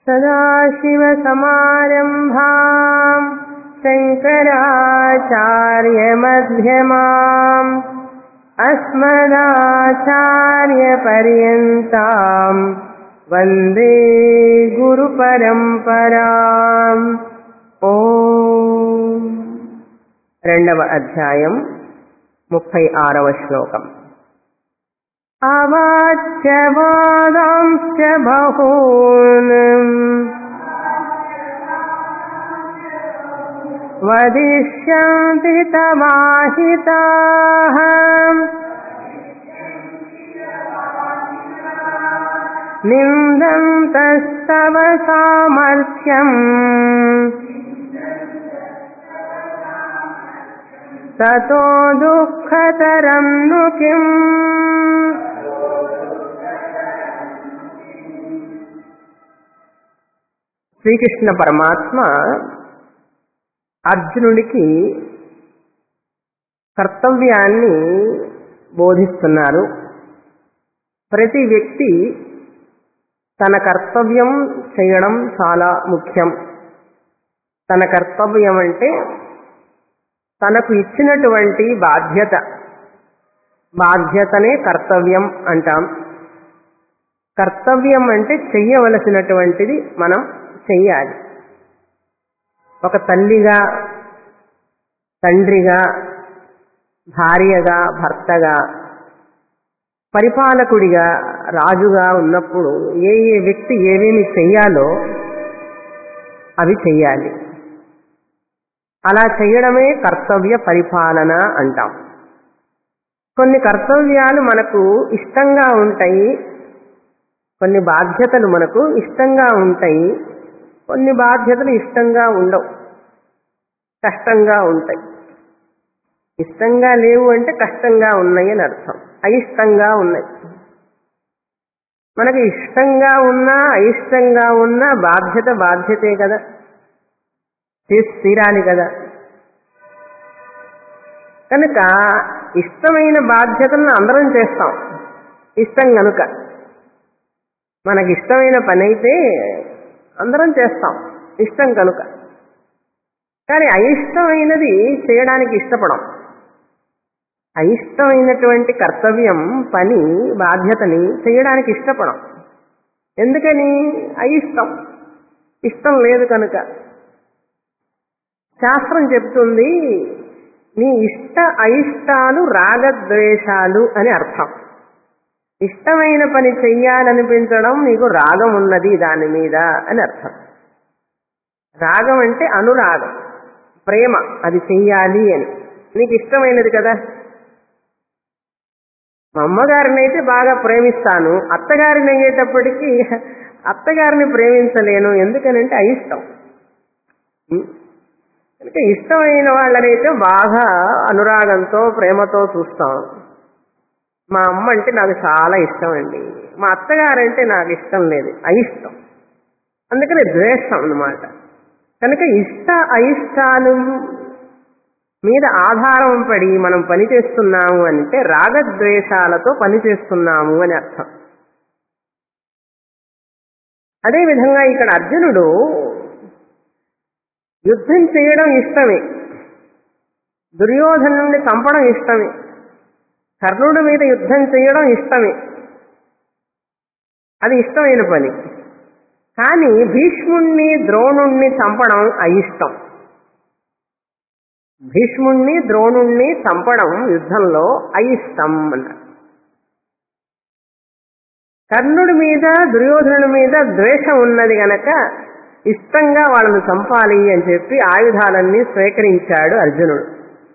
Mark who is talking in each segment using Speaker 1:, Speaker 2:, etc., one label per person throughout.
Speaker 1: सदाशिवसमारम्भाम् शङ्कराचार्यमध्यमाम् अस्मदाचार्यपर्यन्ताम् वन्दे గురుపరంపరాం ఓం రెండవ అధ్యాయం ముప్పై ఆరవ శ్లోకం అవాచ్య వాదాంశ్చ బహూన్ వదిష్యంతి తమాహితాః నిందంతస్తవ సామర్థ్యం తతో దుఃఖతరం ను కిం శ్రీకృష్ణ పరమాత్మ అర్జునుడికి కర్తవ్యాన్ని బోధిస్తున్నారు ప్రతి వ్యక్తి తన కర్తవ్యం చేయడం చాలా ముఖ్యం తన కర్తవ్యం అంటే తనకు ఇచ్చినటువంటి బాధ్యత బాధ్యతనే కర్తవ్యం అంటాం కర్తవ్యం అంటే చెయ్యవలసినటువంటిది మనం చెయ్యాలి ఒక తల్లిగా తండ్రిగా భార్యగా భర్తగా పరిపాలకుడిగా రాజుగా ఉన్నప్పుడు ఏ ఏ వ్యక్తి ఏమేమి చెయ్యాలో అవి చెయ్యాలి అలా చేయడమే కర్తవ్య పరిపాలన అంటాం కొన్ని కర్తవ్యాలు మనకు ఇష్టంగా ఉంటాయి కొన్ని బాధ్యతలు మనకు ఇష్టంగా ఉంటాయి కొన్ని బాధ్యతలు ఇష్టంగా ఉండవు కష్టంగా ఉంటాయి ఇష్టంగా లేవు అంటే కష్టంగా ఉన్నాయి అని అర్థం అయిష్టంగా ఉన్నాయి మనకి ఇష్టంగా ఉన్నా అయిష్టంగా ఉన్నా బాధ్యత బాధ్యతే కదా చేసి తీరాలి కదా కనుక ఇష్టమైన బాధ్యతలను అందరం చేస్తాం ఇష్టం కనుక మనకి ఇష్టమైన పని అయితే అందరం చేస్తాం ఇష్టం కనుక కానీ అయిష్టమైనది చేయడానికి ఇష్టపడం అయిష్టమైనటువంటి కర్తవ్యం పని బాధ్యతని చేయడానికి ఇష్టపడం ఎందుకని అయిష్టం ఇష్టం లేదు కనుక శాస్త్రం చెప్తుంది నీ ఇష్ట అయిష్టాలు రాగద్వేషాలు అని అర్థం ఇష్టమైన పని చెయ్యాలనిపించడం నీకు రాగం ఉన్నది దాని మీద అని అర్థం రాగం అంటే అనురాగం ప్రేమ అది చెయ్యాలి అని నీకు ఇష్టమైనది కదా మా అమ్మగారిని అయితే బాగా ప్రేమిస్తాను అత్తగారిని అయ్యేటప్పటికీ అత్తగారిని ప్రేమించలేను ఎందుకనంటే అయిష్టం కనుక ఇష్టమైన వాళ్ళనైతే బాగా అనురాగంతో ప్రేమతో చూస్తాం మా అమ్మ అంటే నాకు చాలా ఇష్టం అండి మా అత్తగారంటే నాకు ఇష్టం లేదు అయిష్టం అందుకని ద్వేషం అన్నమాట కనుక ఇష్ట అయిష్టాలు మీద ఆధారం పడి మనం పని చేస్తున్నాము అంటే రాగద్వేషాలతో పని చేస్తున్నాము అని అర్థం అదేవిధంగా ఇక్కడ అర్జునుడు యుద్ధం చేయడం ఇష్టమే దుర్యోధనుడిని చంపడం ఇష్టమే కర్ణుడి మీద యుద్ధం చేయడం ఇష్టమే అది ఇష్టమైన పని కానీ భీష్ముణ్ణి ద్రోణుణ్ణి చంపడం అయిష్టం భీష్ముణ్ణి ద్రోణుణ్ణి చంపడం యుద్ధంలో అయిష్టం అన్నారు కర్ణుడి మీద దుర్యోధనుడి మీద ద్వేషం ఉన్నది గనక ఇష్టంగా వాళ్ళను చంపాలి అని చెప్పి ఆయుధాలన్నీ స్వీకరించాడు అర్జునుడు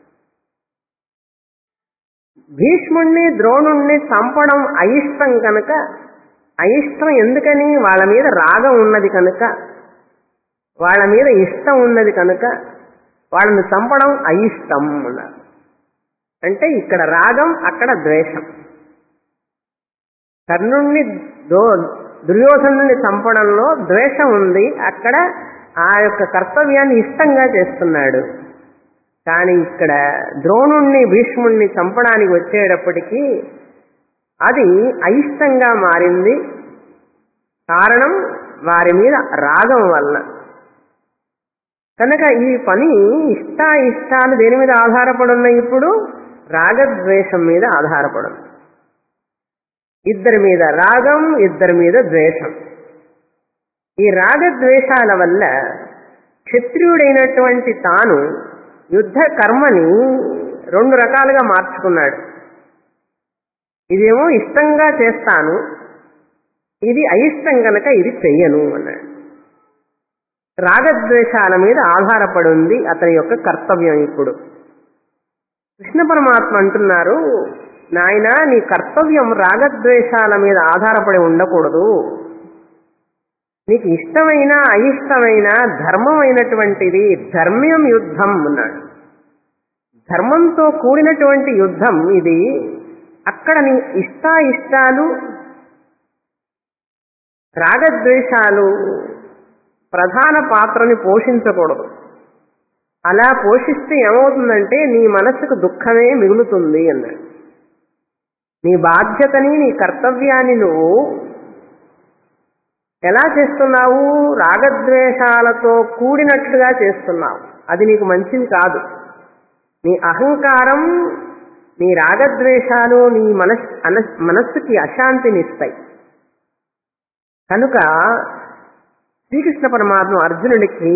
Speaker 1: భీష్ముణ్ణి ద్రోణుణ్ణి చంపడం అయిష్టం కనుక అయిష్టం ఎందుకని వాళ్ళ మీద రాగం ఉన్నది కనుక వాళ్ళ మీద ఇష్టం ఉన్నది కనుక వాళ్ళని చంపడం అయిష్టం అన్నారు అంటే ఇక్కడ రాగం అక్కడ ద్వేషం కర్ణుణ్ణి దో దుర్యోధనుని చంపడంలో ద్వేషం ఉంది అక్కడ ఆ యొక్క కర్తవ్యాన్ని ఇష్టంగా చేస్తున్నాడు కానీ ఇక్కడ ద్రోణుణ్ణి భీష్ముణ్ణి చంపడానికి వచ్చేటప్పటికీ అది అయిష్టంగా మారింది కారణం వారి మీద రాగం వలన కనుక ఈ పని ఇష్ట ఇష్టాలు దేని మీద ఆధారపడి ఉన్నాయి ఇప్పుడు రాగద్వేషం మీద ఆధారపడింది ఇద్దరి మీద రాగం ఇద్దరి మీద ద్వేషం ఈ రాగద్వేషాల వల్ల క్షత్రియుడైనటువంటి తాను యుద్ధ కర్మని రెండు రకాలుగా మార్చుకున్నాడు ఇదేమో ఇష్టంగా చేస్తాను ఇది అయిష్టం కనుక ఇది చెయ్యను అన్నాడు రాగద్వేషాల మీద ఆధారపడి ఉంది అతని యొక్క కర్తవ్యం ఇప్పుడు కృష్ణ పరమాత్మ అంటున్నారు నాయన నీ కర్తవ్యం రాగద్వేషాల మీద ఆధారపడి ఉండకూడదు నీకు ఇష్టమైన అయిష్టమైన ధర్మమైనటువంటిది ధర్మ్యం యుద్ధం అన్నాడు ధర్మంతో కూడినటువంటి యుద్ధం ఇది అక్కడ నీ ఇష్టాయిష్టాలు రాగద్వేషాలు ప్రధాన పాత్రని పోషించకూడదు అలా పోషిస్తే ఏమవుతుందంటే నీ మనసుకు దుఃఖమే మిగులుతుంది అన్నాడు నీ బాధ్యతని నీ కర్తవ్యాన్ని నువ్వు ఎలా చేస్తున్నావు రాగద్వేషాలతో కూడినట్లుగా చేస్తున్నావు అది నీకు మంచిది కాదు నీ అహంకారం నీ రాగద్వేషాలు నీ మనస్ అన- మనస్సుకి అశాంతినిస్తాయి కనుక శ్రీకృష్ణ పరమాత్మ అర్జునుడికి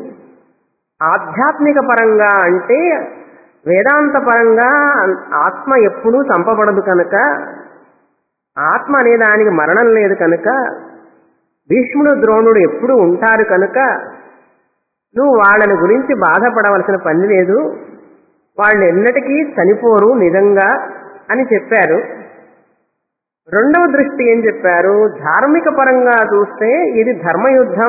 Speaker 1: ఆధ్యాత్మిక పరంగా అంటే వేదాంత పరంగా ఆత్మ ఎప్పుడూ చంపబడదు కనుక ఆత్మ అనే దానికి మరణం లేదు కనుక భీష్ముడు ద్రోణుడు ఎప్పుడు ఉంటారు కనుక నువ్వు వాళ్ళని గురించి బాధపడవలసిన పని లేదు వాళ్ళు ఎన్నటికీ చనిపోరు నిజంగా అని చెప్పారు రెండవ దృష్టి ఏం చెప్పారు ధార్మిక పరంగా చూస్తే ఇది ధర్మయుద్ధం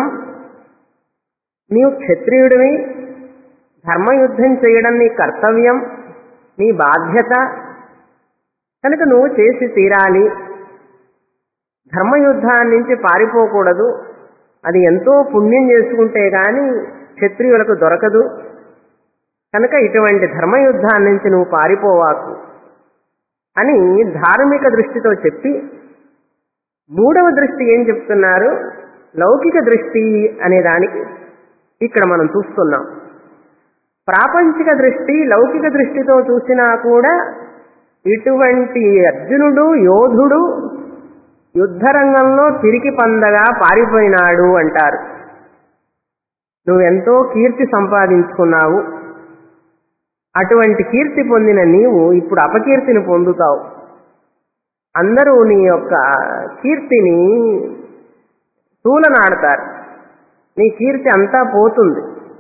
Speaker 1: నీవు క్షత్రియుడివి ధర్మయుద్ధం చేయడం నీ కర్తవ్యం నీ బాధ్యత కనుక నువ్వు చేసి తీరాలి ధర్మయుద్ధాన్ని నుంచి పారిపోకూడదు అది ఎంతో పుణ్యం చేసుకుంటే గాని క్షత్రియులకు దొరకదు కనుక ఇటువంటి ధర్మయుద్ధాన్ని నుంచి నువ్వు పారిపోవాకు అని ధార్మిక దృష్టితో చెప్పి మూడవ దృష్టి ఏం చెప్తున్నారు లౌకిక దృష్టి అనే దానికి ఇక్కడ మనం చూస్తున్నాం ప్రాపంచిక దృష్టి లౌకిక దృష్టితో చూసినా కూడా ఇటువంటి అర్జునుడు యోధుడు యుద్ధరంగంలో తిరిగి పందగా పారిపోయినాడు అంటారు నువ్వెంతో కీర్తి సంపాదించుకున్నావు అటువంటి కీర్తి పొందిన నీవు ఇప్పుడు అపకీర్తిని పొందుతావు అందరూ నీ యొక్క కీర్తిని తూలనాడతారు నీ కీర్తి అంతా పోతుంది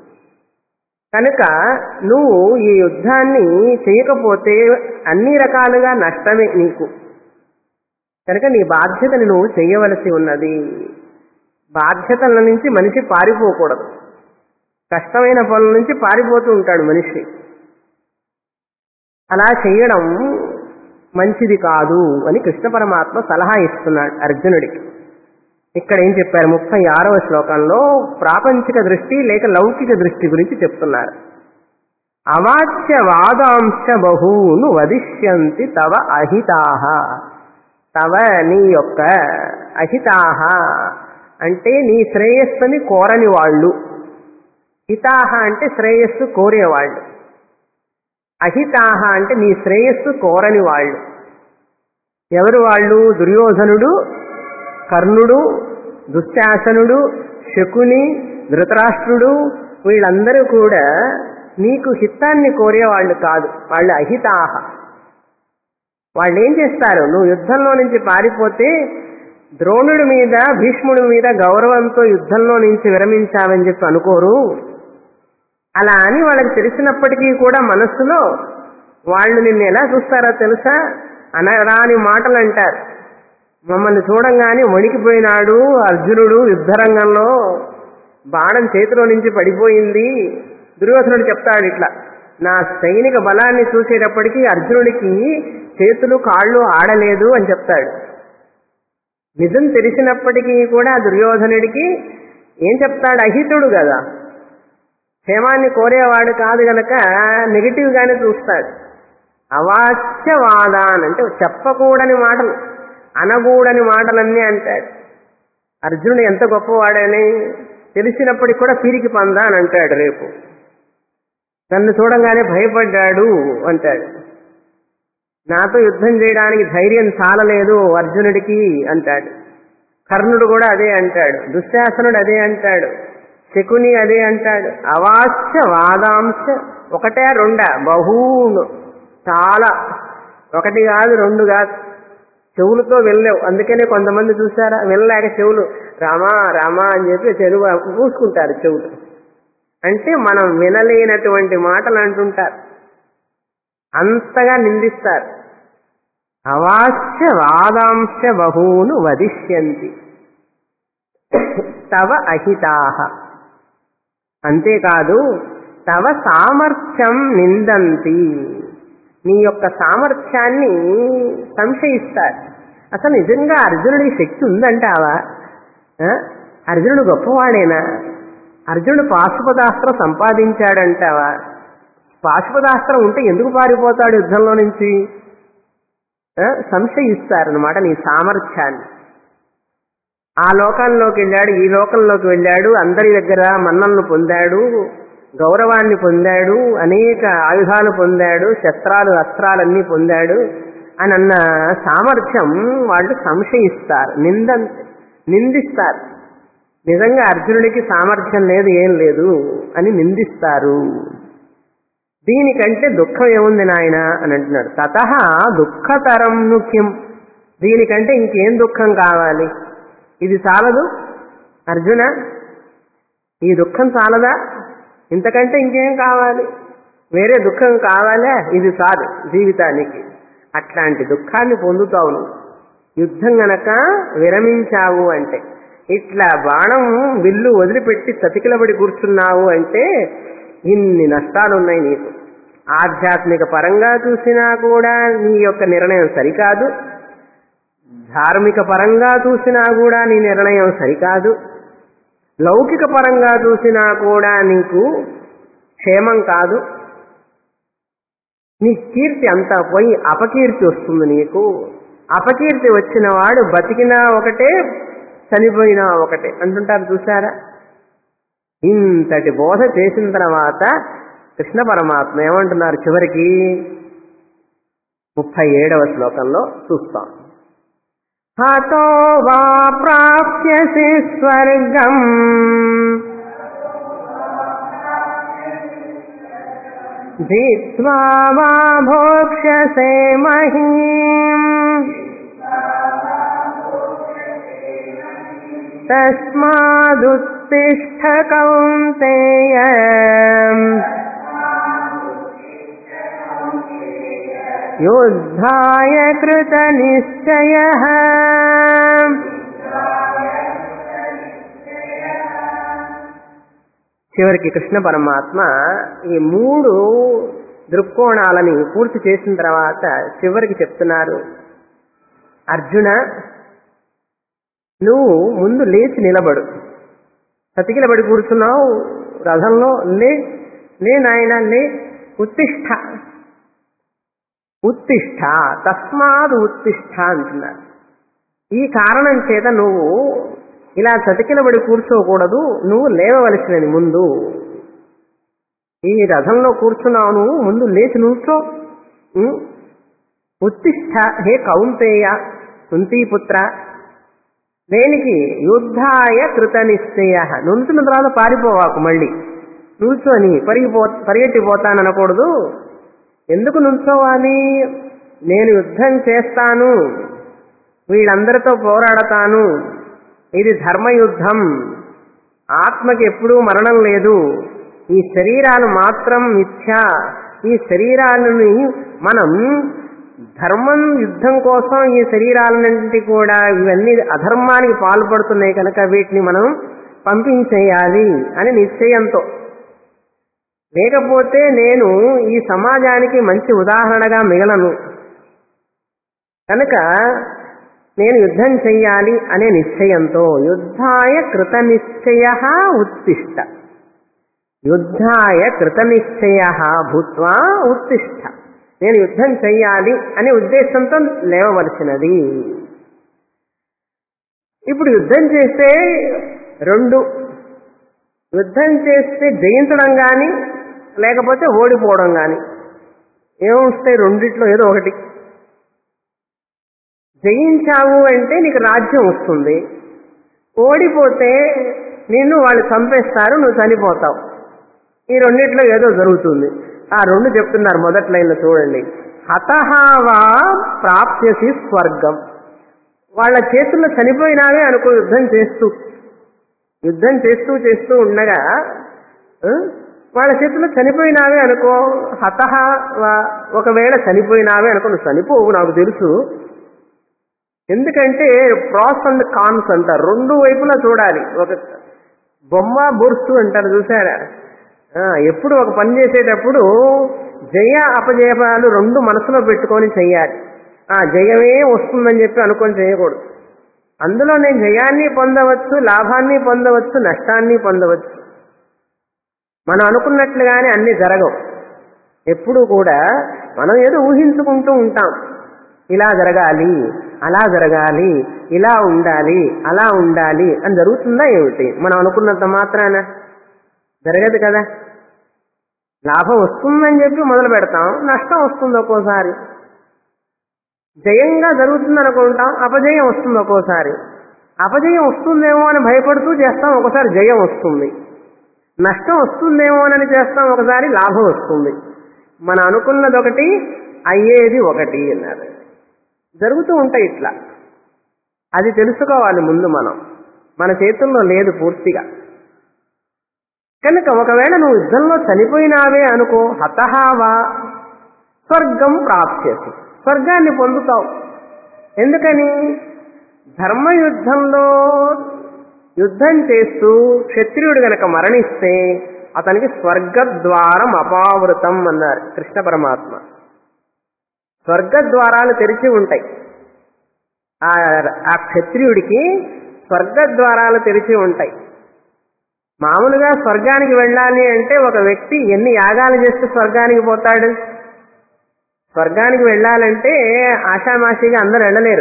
Speaker 1: కనుక నువ్వు ఈ యుద్ధాన్ని చేయకపోతే అన్ని రకాలుగా నష్టమే నీకు కనుక నీ బాధ్యతని నువ్వు చేయవలసి ఉన్నది బాధ్యతల నుంచి మనిషి పారిపోకూడదు కష్టమైన పనుల నుంచి పారిపోతూ ఉంటాడు మనిషి అలా చేయడం మంచిది కాదు అని కృష్ణ పరమాత్మ సలహా ఇస్తున్నాడు అర్జునుడికి ఇక్కడ ఏం చెప్పారు ముప్పై ఆరవ శ్లోకంలో ప్రాపంచిక దృష్టి లేక లౌకిక దృష్టి గురించి చెప్తున్నారు అవాచ్య వాదాంశ బహూను వదిష్యంతి తవ అహితాహ తవ నీ యొక్క అహితాహ అంటే నీ శ్రేయస్సుని కోరని వాళ్ళు హితాహ అంటే శ్రేయస్సు కోరేవాళ్ళు అహితాహ అంటే నీ శ్రేయస్సు కోరని వాళ్ళు ఎవరు వాళ్ళు దుర్యోధనుడు కర్ణుడు దుశ్శాసనుడు శకుని ధృతరాష్ట్రుడు వీళ్ళందరూ కూడా నీకు హితాన్ని కోరేవాళ్ళు కాదు వాళ్ళు అహితాహ వాళ్ళు ఏం చేస్తారు నువ్వు యుద్ధంలో నుంచి పారిపోతే ద్రోణుడి మీద భీష్ముడి మీద గౌరవంతో యుద్ధంలో నుంచి విరమించావని చెప్పి అనుకోరు అలా అని వాళ్ళకి తెలిసినప్పటికీ కూడా మనస్సులో వాళ్ళు నిన్ను ఎలా చూస్తారో తెలుసా అనరాని మాటలు అంటారు మమ్మల్ని చూడంగానే వణికిపోయినాడు అర్జునుడు యుద్ధరంగంలో బాణం చేతిలో నుంచి పడిపోయింది దుర్యోధనుడు చెప్తాడు ఇట్లా నా సైనిక బలాన్ని చూసేటప్పటికీ అర్జునుడికి చేతులు కాళ్ళు ఆడలేదు అని చెప్తాడు నిజం తెలిసినప్పటికీ కూడా దుర్యోధనుడికి ఏం చెప్తాడు అహితుడు కదా క్షేమాన్ని కోరేవాడు కాదు గనక నెగిటివ్ గానే చూస్తాడు అవాచ్యవాదాన్ అంటే చెప్పకూడని మాటలు అనకూడని మాటలన్నీ అంటాడు అర్జునుడు ఎంత గొప్పవాడని తెలిసినప్పటికి కూడా పీరికి పందా అని అంటాడు రేపు నన్ను చూడంగానే భయపడ్డాడు అంటాడు నాతో యుద్ధం చేయడానికి ధైర్యం చాలలేదు అర్జునుడికి అంటాడు కర్ణుడు కూడా అదే అంటాడు దుశ్శాసనుడు అదే అంటాడు శకుని అదే అంటాడు అవాంశ వాదాంశ ఒకటే రెండా బహూను చాలా ఒకటి కాదు రెండు కాదు చెవులతో వెళ్ళలేవు అందుకనే కొంతమంది చూసారా వెళ్ళలేక చెవులు రామా రామా అని చెప్పి చెరువు పూసుకుంటారు చెవులు అంటే మనం వినలేనటువంటి మాటలు అంటుంటారు అంతగా నిందిస్తారు అవాస్య వాదాంశ బహూను వదిష్యంతి తవ అహితాహ అంతేకాదు తవ సామర్థ్యం నిందంతి నీ యొక్క సామర్థ్యాన్ని సంశయిస్తారు అసలు నిజంగా అర్జునుడికి శక్తి ఉందంటావా ఆ? అర్జునుడు గొప్పవాడేనా అర్జునుడు పాశుపదాస్త్రం సంపాదించాడంటావా పాశుపదాస్త్రం ఉంటే ఎందుకు పారిపోతాడు యుద్ధంలో నుంచి ఆ? సంశయిస్తారనమాట నీ సామర్థ్యాన్ని ఆ లోకంలోకి వెళ్ళాడు ఈ లోకంలోకి వెళ్ళాడు అందరి దగ్గర మన్నలను పొందాడు గౌరవాన్ని పొందాడు అనేక ఆయుధాలు పొందాడు శస్త్రాలు అస్త్రాలన్నీ పొందాడు అని అన్న సామర్థ్యం వాళ్ళు సంశయిస్తారు నింద నిందిస్తారు నిజంగా అర్జునుడికి సామర్థ్యం లేదు ఏం లేదు అని నిందిస్తారు దీనికంటే దుఃఖం ఏముంది నాయన అని అంటున్నాడు తత దుఃఖతరం ముఖ్యం దీనికంటే ఇంకేం దుఃఖం కావాలి ఇది చాలదు అర్జున ఈ దుఃఖం చాలదా ఇంతకంటే ఇంకేం కావాలి వేరే దుఃఖం కావాలా ఇది చాలు జీవితానికి అట్లాంటి దుఃఖాన్ని పొందుతావు నువ్వు యుద్ధం గనక విరమించావు అంటే ఇట్లా బాణం విల్లు వదిలిపెట్టి చతికిలబడి కూర్చున్నావు అంటే ఇన్ని నష్టాలున్నాయి నీకు ఆధ్యాత్మిక పరంగా చూసినా కూడా నీ యొక్క నిర్ణయం సరికాదు ధార్మిక పరంగా చూసినా కూడా నీ నిర్ణయం సరికాదు లౌకిక పరంగా చూసినా కూడా నీకు క్షేమం కాదు నీ కీర్తి అంతా పోయి అపకీర్తి వస్తుంది నీకు అపకీర్తి వచ్చిన వాడు బతికినా ఒకటే చనిపోయినా ఒకటే అంటుంటారు చూసారా ఇంతటి బోధ చేసిన తర్వాత కృష్ణ పరమాత్మ ఏమంటున్నారు చివరికి ముప్పై ఏడవ శ్లోకంలో చూస్తాం హతో వా ప్రాప్యసి స్వర్గం జిత్వా వా భోక్ష్యసే మహీం తస్మాదుత్తిష్ట కౌంతేయ యుద్ధాయ కృత నిశ్చయ చివరికి కృష్ణ పరమాత్మ ఈ మూడు దృక్కోణాలని పూర్తి చేసిన తర్వాత చివరికి చెప్తున్నారు అర్జున నువ్వు ముందు లేచి నిలబడు సతికిలబడి కూర్చున్నావు రథంలో లే లే నాయన లే ఉత్తిష్ట ఉత్తిష్ట తస్మాత్ ఉత్తిష్ట అంటున్నారు ఈ కారణం చేత నువ్వు ఇలా చతికిలబడి కూర్చోకూడదు నువ్వు లేవవలసినది ముందు ఈ రథంలో కూర్చున్నావు నువ్వు ముందు లేచి నుంచో ఉం? ఉత్తిష్ట హే కౌంతేయ కుంతీపుత్ర దేనికి యుద్ధాయ కృత నిశ్చయ నుంచున్న తర్వాత పారిపోవాకు మళ్ళీ నిల్చొని పరిగిపో పరిగెట్టిపోతాననకూడదు ఎందుకు నుంచోవాలి నేను యుద్ధం చేస్తాను వీళ్ళందరితో పోరాడతాను ఇది ధర్మయుద్ధం ఆత్మకి ఎప్పుడూ మరణం లేదు ఈ శరీరాలు మాత్రం మిథ్య ఈ శరీరాలని మనం ధర్మం యుద్ధం కోసం ఈ శరీరాలన్నింటి కూడా ఇవన్నీ అధర్మానికి పాల్పడుతున్నాయి కనుక వీటిని మనం పంపించేయాలి అని నిశ్చయంతో లేకపోతే నేను ఈ సమాజానికి మంచి ఉదాహరణగా మిగలను కనుక నేను యుద్ధం చెయ్యాలి అనే నిశ్చయంతో యుద్ధాయ కృత నిశ్చయ ఉత్తిష్ట యుద్ధాయ కృత నిశ్చయ భూత్వా ఉత్తిష్ట నేను యుద్ధం చెయ్యాలి అనే ఉద్దేశంతో లేవవలసినది ఇప్పుడు యుద్ధం చేస్తే రెండు యుద్ధం చేస్తే జయించడం కానీ లేకపోతే ఓడిపోవడం కానీ ఏమొస్తాయి రెండిట్లో ఏదో ఒకటి జయించావు అంటే నీకు రాజ్యం వస్తుంది ఓడిపోతే నిన్ను వాళ్ళు చంపేస్తారు నువ్వు చనిపోతావు ఈ రెండిట్లో ఏదో జరుగుతుంది ఆ రెండు చెప్తున్నారు మొదటి లైన్లో చూడండి హతహావా ప్రాప్యసి స్వర్గం వాళ్ళ చేతుల్లో చనిపోయినావే అనుకో యుద్ధం చేస్తూ యుద్ధం చేస్తూ చేస్తూ ఉండగా ఆ, వాళ్ళ చేతుల్లో చనిపోయినావే అనుకో హతహ వా- ఒకవేళ చనిపోయినావే అనుకో నువ్వు చనిపోవు నాకు తెలుసు ఎందుకంటే ప్రాస్ అండ్ కాన్స్ అంటారు రెండు వైపులా చూడాలి ఒక బొమ్మ బుర్సు అంటారు చూసారా ఆ, ఎప్పుడు ఒక పని చేసేటప్పుడు జయ అపజయాలు రెండు మనసులో పెట్టుకొని చెయ్యాలి ఆ జయమే వస్తుందని చెప్పి అనుకొని చేయకూడదు అందులో నేను జయాన్ని పొందవచ్చు లాభాన్ని పొందవచ్చు నష్టాన్ని పొందవచ్చు మనం అనుకున్నట్లుగానే అన్ని జరగవు ఎప్పుడు కూడా మనం ఏదో ఊహించుకుంటూ ఉంటాం ఇలా జరగాలి అలా జరగాలి ఇలా ఉండాలి అలా ఉండాలి అని జరుగుతుందా ఏమిటి మనం అనుకున్నంత మాత్రాన జరగదు కదా లాభం వస్తుందని చెప్పి మొదలు పెడతాం నష్టం వస్తుంది ఒక్కోసారి జయంగా జరుగుతుంది అనుకుంటాం అపజయం వస్తుంది ఒక్కోసారి అపజయం వస్తుందేమో అని భయపడుతూ చేస్తాం ఒకసారి జయం వస్తుంది నష్టం వస్తుందేమో అని చేస్తాం ఒకసారి లాభం వస్తుంది మనం అనుకున్నది ఒకటి అయ్యేది ఒకటి అన్నారు జరుగుతూ ఉంటాయి ఇట్లా అది తెలుసుకోవాలి ముందు మనం మన చేతుల్లో లేదు పూర్తిగా కనుక ఒకవేళ నువ్వు యుద్ధంలో చనిపోయినావే అనుకో హతహావా స్వర్గం ప్రాప్స్యసి స్వర్గాన్ని పొందుతావు ఎందుకని ధర్మయుద్ధంలో యుద్ధం చేస్తూ క్షత్రియుడు గనక మరణిస్తే అతనికి స్వర్గద్వారం అపావృతం అన్నారు కృష్ణ పరమాత్మ స్వర్గద్వారాలు తెరిచి ఉంటాయి ఆ ఆ క్షత్రియుడికి స్వర్గద్వారాలు తెరిచి ఉంటాయి మామూలుగా స్వర్గానికి వెళ్ళాలి అంటే ఒక వ్యక్తి ఎన్ని యాగాలు చేస్తే స్వర్గానికి పోతాడు స్వర్గానికి వెళ్ళాలంటే ఆషామాషిగా అందరూ వెళ్ళలేరు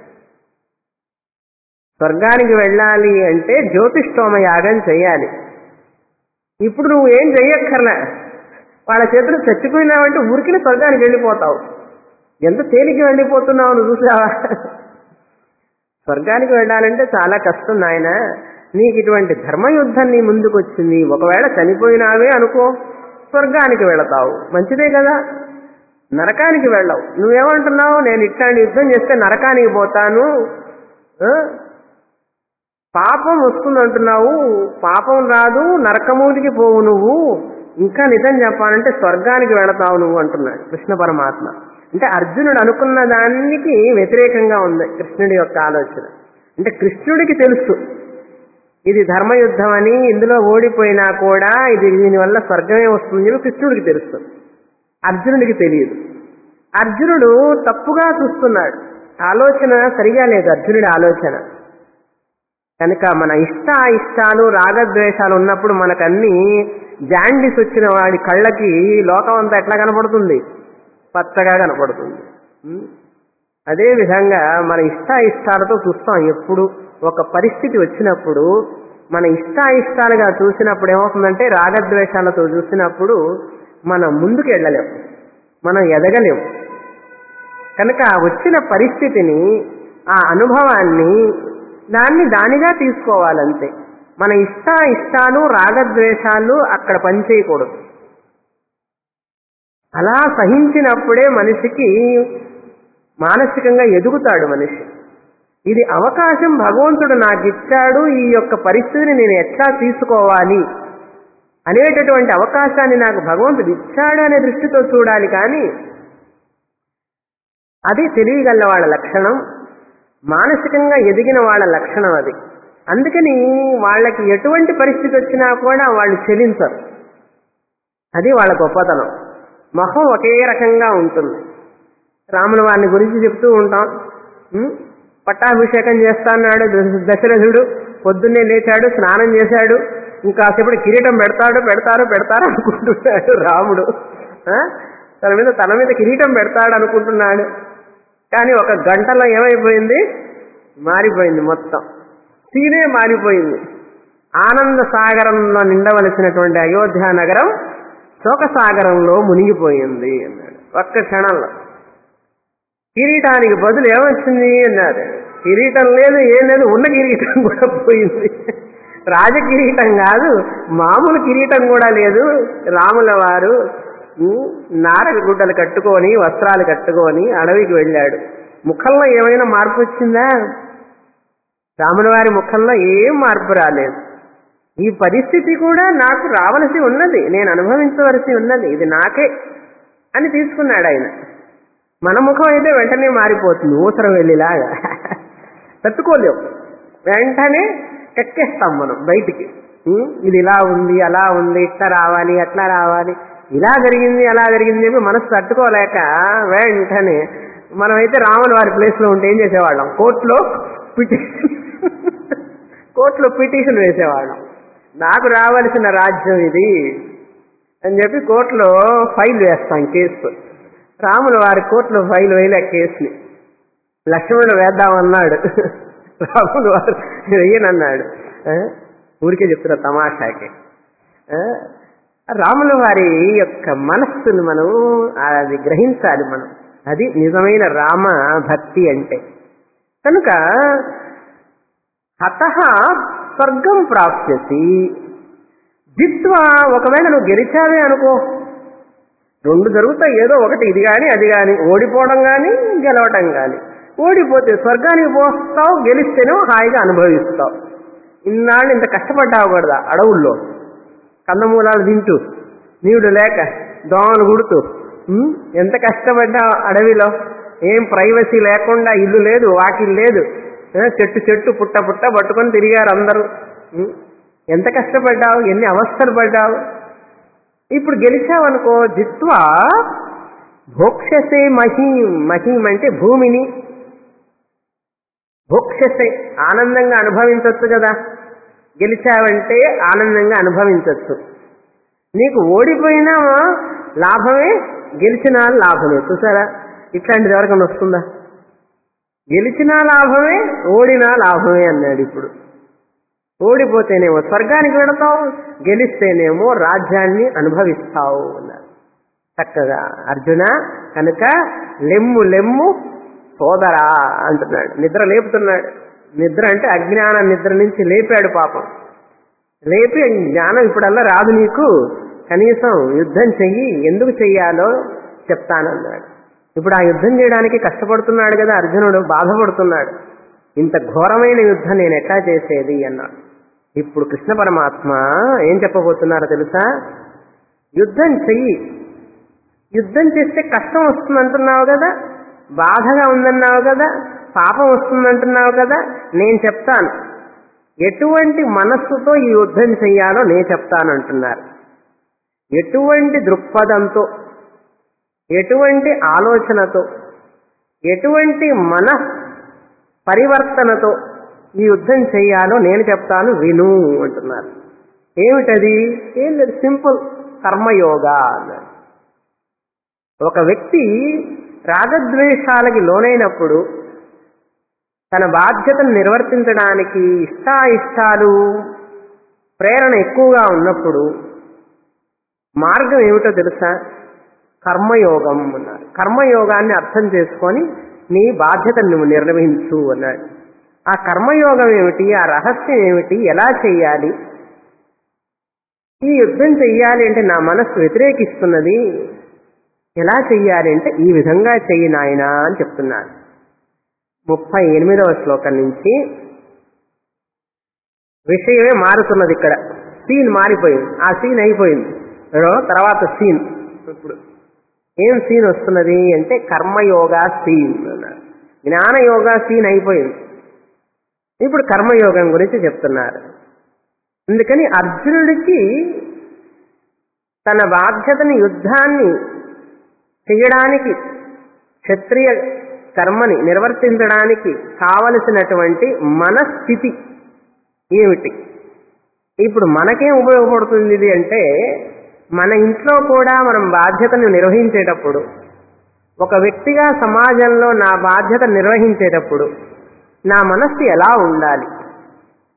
Speaker 1: స్వర్గానికి వెళ్ళాలి అంటే జ్యోతిష్ఠోమ యాగం చేయాలి ఇప్పుడు నువ్వు ఏం చెయ్యక్కర్లే వాళ్ళ చేతులు చచ్చిపోయినావంటే ఊరికి స్వర్గానికి వెళ్ళిపోతావు ఎంత తేలిక వెళ్ళిపోతున్నావు నువ్వు చూసావా స్వర్గానికి వెళ్ళాలంటే చాలా కష్టం నాయన నీకు ఇటువంటి ధర్మయుద్ధం నీ ముందుకు వచ్చింది ఒకవేళ చనిపోయినావే అనుకో స్వర్గానికి వెళతావు మంచిదే కదా నరకానికి వెళ్ళవు నువ్వేమంటున్నావు నేను ఇట్లాంటి యుద్ధం చేస్తే నరకానికి పోతాను ఆ? పాపం వస్తుందంటున్నావు పాపం రాదు నరకమూలికి పోవు నువ్వు ఇంకా నిజం చెప్పాలంటే స్వర్గానికి వెళతావు నువ్వు అంటున్నాడు కృష్ణ పరమాత్మ అంటే అర్జునుడు అనుకున్న దానికి వ్యతిరేకంగా ఉంది కృష్ణుడి యొక్క ఆలోచన అంటే కృష్ణుడికి తెలుసు ఇది ధర్మయుద్ధం అని ఇందులో ఓడిపోయినా కూడా ఇది దీనివల్ల స్వర్గమే వస్తుంది అని కృష్ణుడికి తెలుసు అర్జునుడికి తెలియదు అర్జునుడు తప్పుగా చూస్తున్నాడు ఆలోచన సరిగా లేదు అర్జునుడి ఆలోచన కనుక మన ఇష్ట ఇష్టాలు రాగద్వేషాలు ఉన్నప్పుడు మనకన్నీ జాండిస్ వచ్చిన వాడి కళ్ళకి లోకం అంతా ఎట్లా కనపడుతుంది పచ్చగా కనపడుతుంది ఉం? అదే విధంగా మన ఇష్ట ఇష్టాలతో చూస్తాం ఎప్పుడు ఒక పరిస్థితి వచ్చినప్పుడు మన ఇష్ట ఇష్టాలుగా చూసినప్పుడు ఏమవుతుందంటే రాగద్వేషాలతో చూసినప్పుడు మనం ముందుకు వెళ్ళలేం మనం ఎదగలేం కనుక ఆ వచ్చిన పరిస్థితిని ఆ అనుభవాన్ని దాన్ని దానిగా తీసుకోవాలంతే మన ఇష్ట ఇష్టాలు రాగద్వేషాలు అక్కడ పనిచేయకూడదు అలా సహించినప్పుడే మనిషికి మానసికంగా ఎదుగుతాడు మనిషి ఇది అవకాశం భగవంతుడు నాకు ఇచ్చాడు ఈ యొక్క పరిస్థితిని నేను ఎట్లా తీసుకోవాలి అనేటటువంటి అవకాశాన్ని నాకు భగవంతుడు ఇచ్చాడు అనే దృష్టితో చూడాలి కానీ అది తెలియగల వాళ్ళ లక్షణం మానసికంగా ఎదిగిన వాళ్ళ లక్షణం అది అందుకని వాళ్ళకి ఎటువంటి పరిస్థితి వచ్చినా కూడా వాళ్ళు చెలించరు అది వాళ్ళ గొప్పతనం మొహం ఒకే రకంగా ఉంటుంది రాముల వారిని గురించి చెప్తూ ఉంటాం ఉం? పట్టాభిషేకం చేస్తాన్నాడు ద- దశరథుడు పొద్దున్నే లేచాడు స్నానం చేశాడు ఇంకాసేపటి కిరీటం పెడతాడు పెడతారు పెడతారు అనుకుంటున్నాడు రాముడు ఆ? తన మీద తన మీద కిరీటం పెడతాడు అనుకుంటున్నాడు కానీ ఒక గంటలో ఏమైపోయింది మారిపోయింది మొత్తం సీనే మారిపోయింది ఆనంద సాగరంలో నిండవలసినటువంటి అయోధ్య నగరం శోకసాగరంలో మునిగిపోయింది అన్నాడు ఒక్క క్షణంలో కిరీటానికి బదులు ఏమొచ్చింది అన్నారు కిరీటం లేదు ఏం లేదు ఉన్న కిరీటం కూడా పోయింది రాజకిరీటం కాదు మామూలు కిరీటం కూడా లేదు రాముల వారు ఉమ్, నారక గుడ్డలు కట్టుకొని వస్త్రాలు కట్టుకొని అడవికి వెళ్ళాడు ముఖంలో ఏమైనా మార్పు వచ్చిందా రాముల వారి ముఖంలో ఏం మార్పు రాలేదు ఈ పరిస్థితి కూడా నాకు రావలసి ఉన్నది నేను అనుభవించవలసి ఉన్నది ఇది నాకే అని తీసుకున్నాడు ఆయన మన ముఖం అయితే వెంటనే మారిపోతుంది ఊసరం వెళ్ళిలాగా తట్టుకోలేవు వెంటనే ఎక్కేస్తాం మనం బయటికి ఉం? ఇది ఇలా ఉంది అలా ఉంది ఇట్లా రావాలి అట్లా రావాలి ఇలా జరిగింది అలా జరిగింది చెప్పి మనసు తట్టుకోలేక వెంటనే మనమైతే రాముల వారి ప్లేస్లో ఉంటే ఏం చేసేవాళ్ళం కోర్టులో పిటిషన్ కోర్టులో పిటిషన్ వేసేవాళ్ళం నాకు రావలసిన రాజ్యం ఇది అని చెప్పి కోర్టులో ఫైల్ వేస్తాం కేసు రాముల వారి కోర్టులో ఫైల్ వేయలే కేసుని లక్ష్మణుడు వేద్దామన్నాడు రాములు వారు వెయ్యనన్నాడు ఆ? ఊరికే చెప్తున్నా తమాషాకి ఆ? రాముల వారి యొక్క మనస్సును మనం అది గ్రహించాలి మనం అది నిజమైన రామ భక్తి అంటే కనుక హత స్వర్గం ప్రాప్స్యసి జిత్వా ఒకవేళ నువ్వు గెలిచావే అనుకో రెండు జరుగుతాయి ఏదో ఒకటి ఇది కానీ అది కానీ ఓడిపోవడం కానీ గెలవటం కానీ ఓడిపోతే స్వర్గానికి పోస్తావు గెలిస్తేనో హాయిగా అనుభవిస్తావు ఇన్నాళ్ళు ఇంత కష్టపడ్డావు కదా అడవుల్లో కందమూలాలు తింటూ నీవుడు లేక దోమలు గుడుతూ ఉమ్, ఎంత కష్టపడ్డావు అడవిలో ఏం ప్రైవసీ లేకుండా ఇల్లు లేదు వాకిల్ లేదు ఆ, చెట్టు చెట్టు పుట్ట పుట్ట పట్టుకొని తిరిగారు అందరూ ఉమ్, ఎంత కష్టపడ్డావు ఎన్ని అవస్థలు పడ్డావు ఇప్పుడు గెలిచావనుకో జిత్వా భోక్షసే మహీం మహీం అంటే భూమిని భోక్షసే ఆనందంగా అనుభవించవచ్చు కదా గెలిచావంటే ఆనందంగా అనుభవించవచ్చు నీకు ఓడిపోయినా లాభమే గెలిచినా లాభమే చూసారా ఇట్లాంటిది ఎవరికైనా వస్తుందా గెలిచినా లాభమే ఓడినా లాభమే అన్నాడు ఇప్పుడు ఓడిపోతేనేమో స్వర్గానికి వెళతావు గెలిస్తేనేమో రాజ్యాన్ని అనుభవిస్తావు అన్నారు చక్కగా అర్జున కనుక లెమ్ము లెమ్ము సోదరా అంటున్నాడు నిద్ర లేపుతున్నాడు నిద్ర అంటే అజ్ఞాన నిద్ర నుంచి లేపాడు పాపం లేపి జ్ఞానం ఇప్పుడల్లా రాదు నీకు కనీసం యుద్ధం చెయ్యి ఎందుకు చెయ్యాలో చెప్తానన్నాడు ఇప్పుడు ఆ యుద్ధం చేయడానికి కష్టపడుతున్నాడు కదా అర్జునుడు బాధపడుతున్నాడు ఇంత ఘోరమైన యుద్ధం నేను ఎట్లా చేసేది అన్నాడు ఇప్పుడు కృష్ణ పరమాత్మ ఏం చెప్పబోతున్నారో తెలుసా యుద్ధం చెయ్యి యుద్ధం చేస్తే కష్టం వస్తుందంటున్నావు కదా బాధగా ఉందన్నావు కదా పాపం వస్తుందంటున్నావు కదా నేను చెప్తాను ఎటువంటి మనస్సుతో ఈ యుద్ధం చెయ్యాలో నేను చెప్తానంటున్నారు ఎటువంటి దృక్పథంతో ఎటువంటి ఆలోచనతో ఎటువంటి మన పరివర్తనతో ఈ యుద్ధం చెయ్యాలో నేను చెప్తాను విను అంటున్నారు ఏమిటది ఏం లేదు సింపుల్ కర్మయోగా అన్నారు ఒక వ్యక్తి రాగద్వేషాలకి లోనైనప్పుడు తన బాధ్యతను నిర్వర్తించడానికి ఇష్టాయిష్టాలు ప్రేరణ ఎక్కువగా ఉన్నప్పుడు మార్గం ఏమిటో తెలుసా కర్మయోగం అన్నారు కర్మయోగాన్ని అర్థం చేసుకొని నీ బాధ్యతను నువ్వు నిర్వహించు అన్నాడు ఆ కర్మయోగం ఏమిటి ఆ రహస్యం ఏమిటి ఎలా చెయ్యాలి ఈ యుద్ధం చెయ్యాలి అంటే నా మనస్సు వ్యతిరేకిస్తున్నది ఎలా చెయ్యాలి అంటే ఈ విధంగా చెయ్యి నాయనా అని చెప్తున్నారు ముప్పై ఎనిమిదవ శ్లోకం నుంచి విషయమే మారుతున్నది ఇక్కడ సీన్ మారిపోయింది ఆ సీన్ అయిపోయింది ఏదో తర్వాత సీన్ ఇప్పుడు ఏం సీన్ వస్తున్నది అంటే కర్మయోగా సీన్ అన్నారు జ్ఞానయోగా సీన్ అయిపోయింది ఇప్పుడు కర్మయోగం గురించి చెప్తున్నారు అందుకని అర్జునుడికి తన బాధ్యతని యుద్ధాన్ని చేయడానికి క్షత్రియ కర్మని నిర్వర్తించడానికి కావలసినటువంటి మనస్థితి ఏమిటి ఇప్పుడు మనకేం ఉపయోగపడుతుంది ఇది అంటే మన ఇంట్లో కూడా మనం బాధ్యతను నిర్వహించేటప్పుడు ఒక వ్యక్తిగా సమాజంలో నా బాధ్యత నిర్వహించేటప్పుడు నా మనస్సు ఎలా ఉండాలి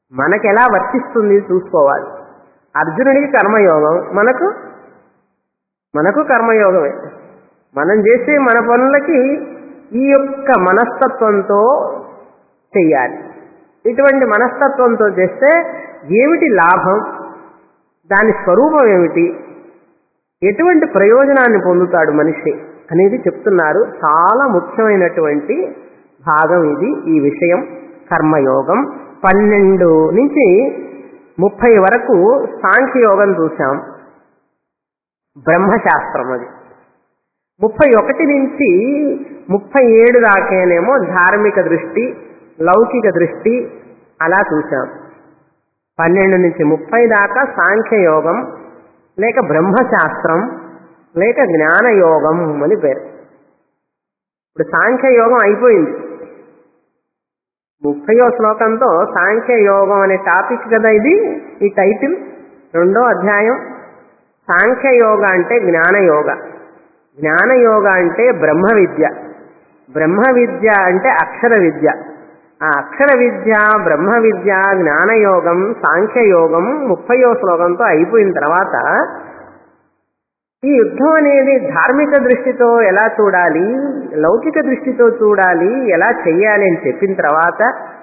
Speaker 1: మనకు ఎలా వర్తిస్తుంది చూసుకోవాలి అర్జునుడికి కర్మయోగం మనకు మనకు కర్మయోగమే మనం చేసే మన పనులకి ఈ యొక్క మనస్తత్వంతో చెయ్యాలి ఇటువంటి మనస్తత్వంతో చేస్తే ఏమిటి లాభం దాని స్వరూపం ఏమిటి ఎటువంటి ప్రయోజనాన్ని పొందుతాడు మనిషి అనేది చెప్తున్నారు చాలా ముఖ్యమైనటువంటి భాగం ఇది ఈ విషయం కర్మయోగం పన్నెండు నుంచి ముప్పై వరకు సాంఖ్యయోగం చూశాం బ్రహ్మశాస్త్రం అది ముప్పై ఒకటి నుంచి ముప్పై ఏడు దాకేనేమో ధార్మిక దృష్టి లౌకిక దృష్టి అలా చూశాం పన్నెండు నుంచి ముప్పై దాకా సాంఖ్యయోగం లేక బ్రహ్మశాస్త్రం లేక జ్ఞానయోగం అని పేరు ఇప్పుడు సాంఖ్యయోగం అయిపోయింది ముప్పయో శ్లోకంతో సాంఖ్యయోగం అనే టాపిక్ కదా ఇది ఈ టైటిల్ రెండో అధ్యాయం సాంఖ్యయోగ అంటే జ్ఞానయోగ జ్ఞానయోగ అంటే బ్రహ్మ విద్య బ్రహ్మ విద్య అంటే అక్షర విద్య ఆ అక్షర విద్య బ్రహ్మ విద్య జ్ఞానయోగం సాంఖ్యయోగం ముప్పయో శ్లోకంతో అయిపోయిన తర్వాత ఈ యుద్ధం అనేది ధార్మిక దృష్టితో ఎలా చూడాలి లౌకిక దృష్టితో చూడాలి ఎలా చెయ్యాలి అని చెప్పిన తర్వాత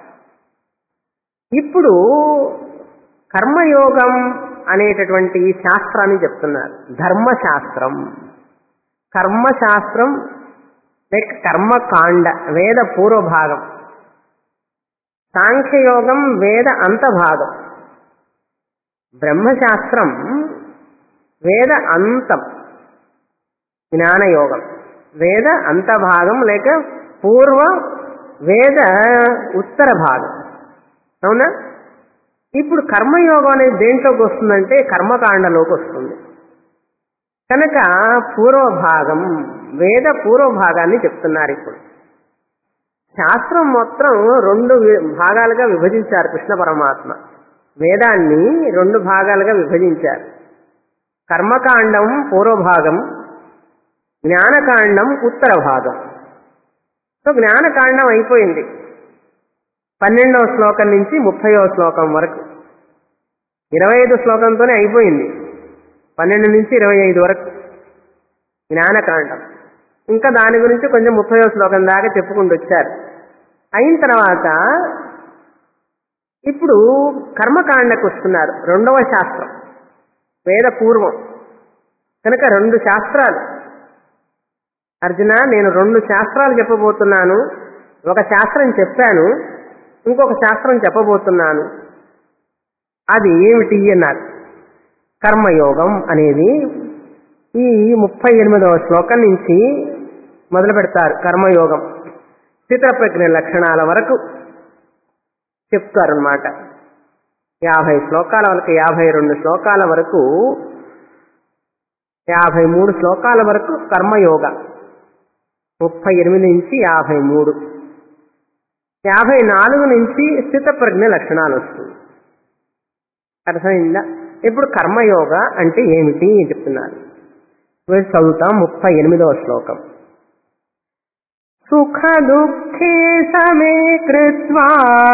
Speaker 1: ఇప్పుడు కర్మయోగం అనేటటువంటి శాస్త్రాన్ని చెప్తున్నారు ధర్మశాస్త్రం కర్మశాస్త్రం లేక కర్మకాండ వేద పూర్వభాగం సాంఖ్యయోగం వేద అంతభాగం బ్రహ్మశాస్త్రం వేద అంతం జ్ఞానయోగం వేద అంతభాగం లేక పూర్వ వేద ఉత్తర భాగం అవునా ఇప్పుడు కర్మయోగం అనేది దేంట్లోకి వస్తుందంటే కర్మకాండలోకి వస్తుంది కనుక పూర్వభాగం వేద పూర్వభాగాన్ని చెప్తున్నారు ఇప్పుడు శాస్త్రం మొత్తం రెండు వి- భాగాలుగా విభజించారు కృష్ణ పరమాత్మ వేదాన్ని రెండు భాగాలుగా విభజించారు కర్మకాండం పూర్వభాగం జ్ఞానకాండం ఉత్తర భాగం సో జ్ఞానకాండం అయిపోయింది పన్నెండవ శ్లోకం నుంచి ముప్పైవ శ్లోకం వరకు ఇరవై ఐదు శ్లోకంతోనే అయిపోయింది పన్నెండు నుంచి ఇరవై ఐదు వరకు జ్ఞానకాండం ఇంకా దాని గురించి కొంచెం ముప్పైవ శ్లోకం దాకా చెప్పుకుంటూ వచ్చారు అయిన తర్వాత ఇప్పుడు కర్మకాండకు వస్తున్నారు రెండవ శాస్త్రం వేద పూర్వం కనుక రెండు శాస్త్రాలు అర్జున నేను రెండు శాస్త్రాలు చెప్పబోతున్నాను ఒక శాస్త్రం చెప్పాను ఇంకొక శాస్త్రం చెప్పబోతున్నాను అది ఏమిటి అన్నారు కర్మయోగం అనేది ఈ ముప్పై ఎనిమిదవ శ్లోకం నుంచి మొదలు పెడతారు కర్మయోగం స్థితప్రజ్ఞ లక్షణాల వరకు చెప్తారనమాట యాభై శ్లోకాల వరకు యాభై రెండు శ్లోకాల వరకు యాభై మూడు శ్లోకాల వరకు కర్మయోగ ముప్పై ఎనిమిది నుంచి యాభై మూడు యాభై నాలుగు నుంచి స్థితప్రజ్ఞ లక్షణాలు వస్తుంది అర్థమైందా ఇప్పుడు కర్మయోగ అంటే ఏమిటి అని చెప్తున్నారు ఇప్పుడు చదువుతాం ముప్పై ఎనిమిదవ శ్లోకం సుఖ దుఃఖే సమే కృత్వా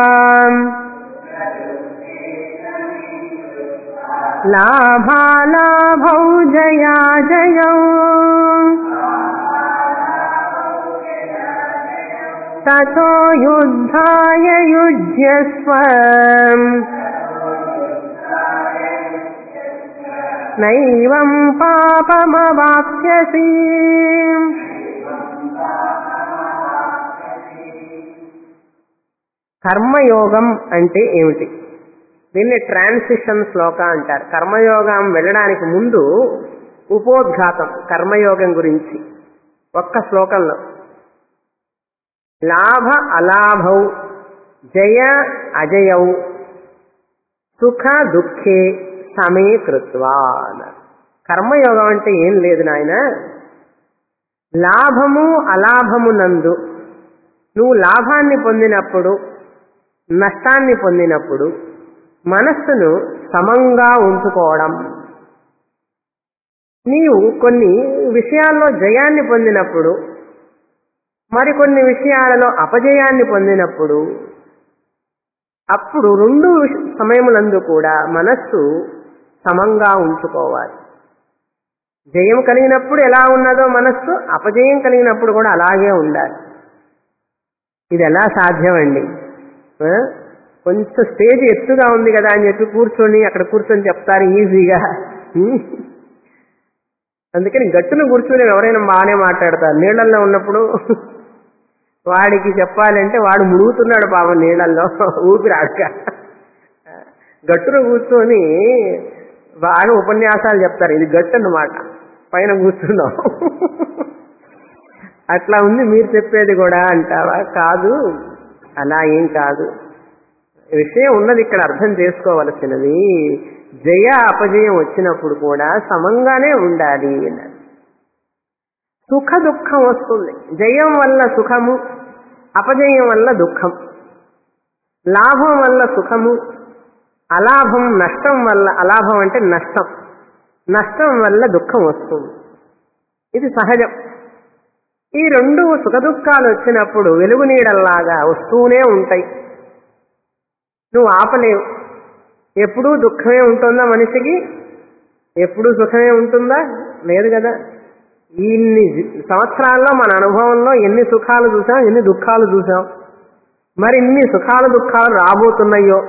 Speaker 1: లాభాలాభౌ జయా జయౌ తతో యుద్ధాయ యుజ్యస్వ నైవం పాపమవాప్స్యసి కర్మయోగం అంటే ఏమిటి దీన్ని ట్రాన్సిషన్ శ్లోక అంటారు కర్మయోగం వెళ్ళడానికి ముందు ఉపోద్ఘాతం కర్మయోగం గురించి ఒక్క శ్లోకంలో లాభ అలాభౌ జయ అజయౌ సుఖ దుఃఖే సమే కృత్వా అన్నారు కర్మయోగం అంటే ఏం లేదు నాయన లాభము అలాభము నందు నువ్వు లాభాన్ని పొందినప్పుడు నష్టాన్ని పొందినప్పుడు మనస్సును సమంగా ఉంచుకోవడం నీవు కొన్ని విషయాల్లో జయాన్ని పొందినప్పుడు మరికొన్ని విషయాలలో అపజయాన్ని పొందినప్పుడు అప్పుడు రెండు సమయములందు కూడా మనస్సు సమంగా ఉంచుకోవాలి జయం కలిగినప్పుడు ఎలా ఉన్నదో మనస్సు అపజయం కలిగినప్పుడు కూడా అలాగే ఉండాలి ఇది ఎలా సాధ్యమండి ఆ? కొంచెం స్టేజ్ ఎత్తుగా ఉంది కదా అని చెప్పి కూర్చొని అక్కడ కూర్చొని చెప్తారు ఈజీగా ఉమ్. అందుకని గట్టును కూర్చొని ఎవరైనా బాగానే మాట్లాడతారు నీళ్ళల్లో ఉన్నప్పుడు వాడికి చెప్పాలంటే వాడు మునుగుతున్నాడు పాపం నీళ్ళల్లో ఊపిరి ఆడక గట్టును కూర్చొని బాగా ఉపన్యాసాలు చెప్తారు ఇది గట్టు అన్నమాట పైన కూర్చున్నాం అట్లా ఉంది మీరు చెప్పేది కూడా అంటావా కాదు అలా ఏం కాదు విషయం ఉన్నది ఇక్కడ అర్థం చేసుకోవలసినది జయ అపజయం వచ్చినప్పుడు కూడా సమంగానే ఉండాలి అన్నారు సుఖ దుఃఖం వస్తుంది జయం వల్ల సుఖము అపజయం వల్ల దుఃఖం లాభం వల్ల సుఖము అలాభం నష్టం వల్ల అలాభం అంటే నష్టం నష్టం వల్ల దుఃఖం వస్తుంది ఇది సహజం ఈ రెండు సుఖ దుఃఖాలు వచ్చినప్పుడు వెలుగు నీడల్లాగా వస్తూనే ఉంటాయి నువ్వు ఆపలేవు ఎప్పుడూ దుఃఖమే ఉంటుందా మనిషికి ఎప్పుడూ సుఖమే ఉంటుందా లేదు కదా ఇన్ని సంవత్సరాల్లో మన అనుభవంలో ఎన్ని సుఖాలు చూసాం ఎన్ని దుఃఖాలు చూసాం మరి ఇన్ని సుఖాలు దుఃఖాలు రాబోతున్నాయో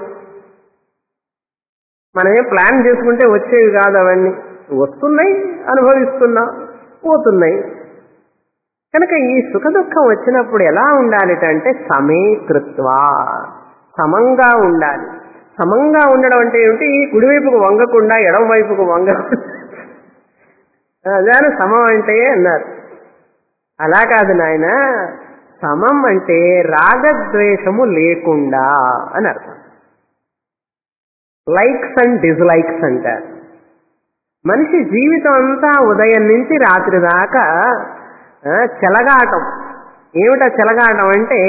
Speaker 1: మనమే ప్లాన్ చేసుకుంటే వచ్చేవి కాదు అవన్నీ వస్తున్నాయి అనుభవిస్తున్నాం పోతున్నాయి కనుక ఈ సుఖ దుఃఖం వచ్చినప్పుడు ఎలా ఉండాలిటంటే సమేకృత్వ సమంగా ఉండాలి సమంగా ఉండడం అంటే ఏమిటి కుడివైపుకు వంగకుండా ఎడం వైపుకు వంగకుండా అదాని సమం అంటే అన్నారు అలా కాదు నాయన సమం అంటే రాగద్వేషము లేకుండా అని అర్థం లైక్స్ అండ్ డిస్లైక్స్ అంటారు మనిషి జీవితం అంతా ఉదయం నుంచి రాత్రి దాకా ఆ, చెలగాటం ఏమిటా చెలగాటం అంటే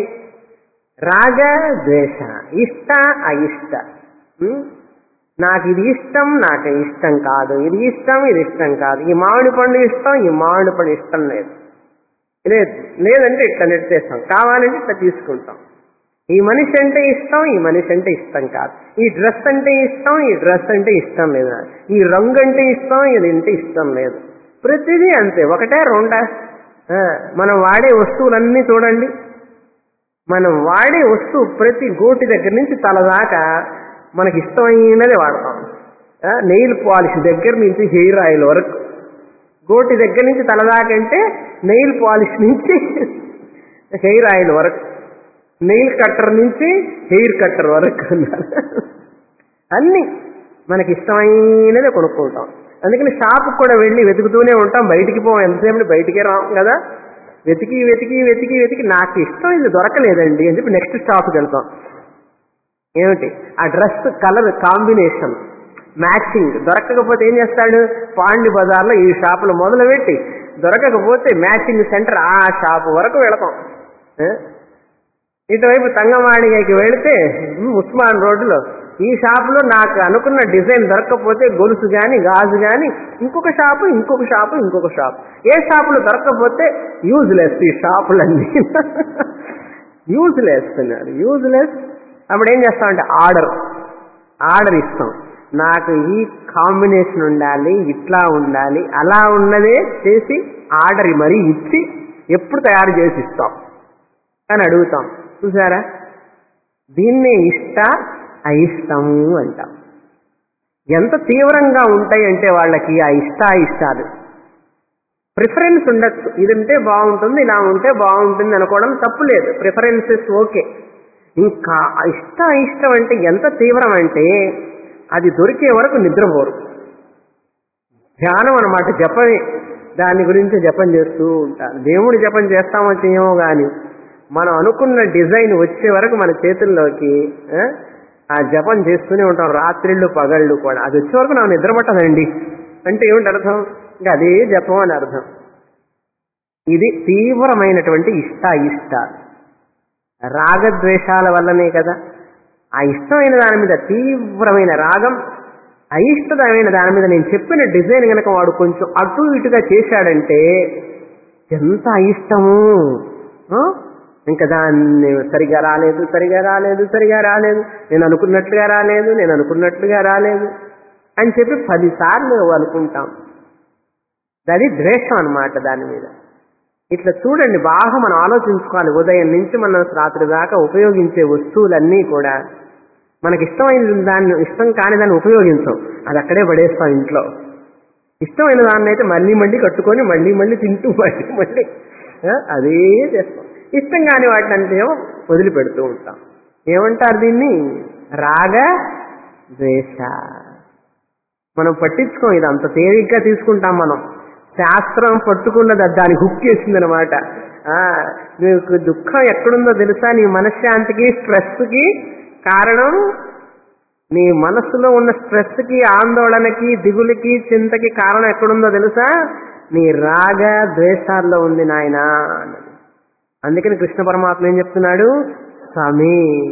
Speaker 1: రాగ ద్వేష ఇష్ట అయిష్ట ఉం? నాకు ఇది ఇష్టం నాకు ఇష్టం కాదు ఇది ఇష్టం ఇది ఇష్టం కాదు ఈ మామిడి పండు ఇష్టం ఈ మామిడి పండు ఇష్టం లేదు లేదు లేదంటే ఇట్లా నెట్టేస్తాం కావాలంటే ఇట్లా తీసుకుంటాం ఈ మనిషి అంటే ఇష్టం ఈ మనిషి అంటే ఇష్టం కాదు ఈ డ్రెస్ అంటే ఇష్టం ఈ డ్రెస్ అంటే ఇష్టం లేదు ఈ రంగు అంటే ఇష్టం ఇది అంటే ఇష్టం లేదు ప్రతిదీ అంతే ఒకటే రెండా ఆ, మనం వాడే వస్తువులన్నీ చూడండి మనం వాడే వస్తువు ప్రతి గోటి దగ్గర నుంచి తల దాకా మనకి ఇష్టమైనది వాడతాం నెయిల్ పాలిష్ దగ్గర నుంచి హెయిర్ ఆయిల్ వరకు గోటి దగ్గర నుంచి తల దాకా అంటే నెయిల్ పాలిష్ నుంచి హెయిర్ ఆయిల్ వరకు నెయిల్ కట్టర్ నుంచి హెయిర్ కట్టర్ వరకు అన్నారు అన్ని మనకి ఇష్టమైనదే కొనుక్కుంటాం అందుకని షాప్ కూడా వెళ్ళి వెతుకుతూనే ఉంటాం బయటికి పోం ఎంతసేపు బయటికే రాం కదా వెతికి వెతికి వెతికి వెతికి నాకు ఇష్టం ఇది దొరకలేదండి అని చెప్పి నెక్స్ట్ షాప్కి వెళ్తాం ఏమిటి ఆ డ్రెస్ కలర్ కాంబినేషన్ మ్యాచింగ్ దొరకకపోతే ఏం చేస్తాడు పాండి బజార్లో ఈ షాపులు మొదలుపెట్టి దొరకకపోతే మ్యాచింగ్ సెంటర్ ఆ షాప్ వరకు వెళతాం ఏ? ఇటువైపు తంగమాడిగకి వెళితే ఉమ్, ఉస్మాన్ రోడ్డులో ఈ షాపులో నాకు అనుకున్న డిజైన్ దొరకకపోతే గొలుసు గాని గాజు గాని ఇంకొక షాపు ఇంకొక షాపు ఇంకొక షాపు ఏ షాపులో దొరకకపోతే యూజ్లెస్ ఈ షాపులన్నీ యూజ్లెస్ అన్నాడు యూజ్లెస్ అప్పుడు ఏం చేస్తామంటే ఆర్డర్ ఆర్డర్ ఇస్తాం నాకు ఈ కాంబినేషన్ ఉండాలి ఇట్లా ఉండాలి అలా ఉన్నదే చేసి ఆర్డర్ మరీ ఇచ్చి ఎప్పుడు తయారు చేసి ఇస్తాం అని అడుగుతాం చూసారా దీన్నే ఇష్ట అయిష్టము అంటాం ఎంత తీవ్రంగా ఉంటాయంటే వాళ్ళకి ఆ ఇష్ట ఇష్టాలు ప్రిఫరెన్స్ ఉండొచ్చు ఇది ఉంటే బాగుంటుంది ఇలా ఉంటే బాగుంటుంది అనుకోవడం తప్పు లేదు ప్రిఫరెన్సెస్ ఓకే ఇంకా ఆ ఇష్ట ఇష్టం అంటే ఎంత తీవ్రం అంటే అది దొరికే వరకు నిద్రపోరు ధ్యానం అన్నమాట జపమే దాని గురించి జపం చేస్తూ ఉంటారు దేవుడి జపం చేస్తామో చేయమో కానీ మనం అనుకున్న డిజైన్ వచ్చే వరకు మన చేతుల్లోకి ఆ, ఆ జపం చేస్తూనే ఉంటాం రాత్రిళ్ళు పగళ్ళు కూడా అది వచ్చే వరకు నాకు నిద్ర పట్టదండి అంటే ఏమిటి అర్థం ఇంకా అదే జపం అని అర్థం ఇది తీవ్రమైనటువంటి ఇష్ట ఇష్ట రాగద్వేషాల వల్లనే కదా ఆ ఇష్టమైన దాని మీద తీవ్రమైన రాగం అయిష్టమైన దాని మీద నేను చెప్పిన డిజైన్ కనుక వాడు కొంచెం అటు ఇటుగా చేశాడంటే ఎంత అయిష్టము ఆ? ఇంకా దాన్ని సరిగా రాలేదు సరిగా రాలేదు సరిగా రాలేదు నేను అనుకున్నట్లుగా రాలేదు నేను అనుకున్నట్లుగా రాలేదు అని చెప్పి పదిసార్లు అనుకుంటాం అది ద్వేషం అన్నమాట దాని మీద ఇట్లా చూడండి బాగా మనం ఆలోచించుకోవాలి ఉదయం నుంచి మనం రాత్రి దాకా ఉపయోగించే వస్తువులన్నీ కూడా మనకి ఇష్టమైన దాన్ని ఇష్టం కాని దాన్ని ఉపయోగించం అది అక్కడే పడేస్తాం ఇంట్లో ఇష్టమైన దాన్ని అయితే మళ్ళీ మళ్ళీ కట్టుకొని మళ్ళీ మళ్ళీ తింటూ మళ్ళీ మళ్ళీ ఆ, అదే చేస్తాం ఇష్టం కాని వాటిని అంటే ఏమో వదిలిపెడుతూ ఉంటాం ఏమంటారు దీన్ని రాగ ద్వేష మనం పట్టించుకోం ఇది అంత తేలిగ్గా తీసుకుంటాం మనం శాస్త్రం పట్టుకున్నది అది దానికి హుక్ చేసిందనమాట నీకు దుఃఖం ఎక్కడుందో తెలుసా నీ మనశ్శాంతికి స్ట్రెస్కి కారణం నీ మనస్సులో ఉన్న స్ట్రెస్కి ఆందోళనకి దిగులుకి చింతకి కారణం ఎక్కడుందో తెలుసా నీ రాగ ద్వేషాల్లో ఉంది నాయనా అన్నది అందుకని కృష్ణ పరమాత్మ ఏం చెప్తున్నాడు సమీ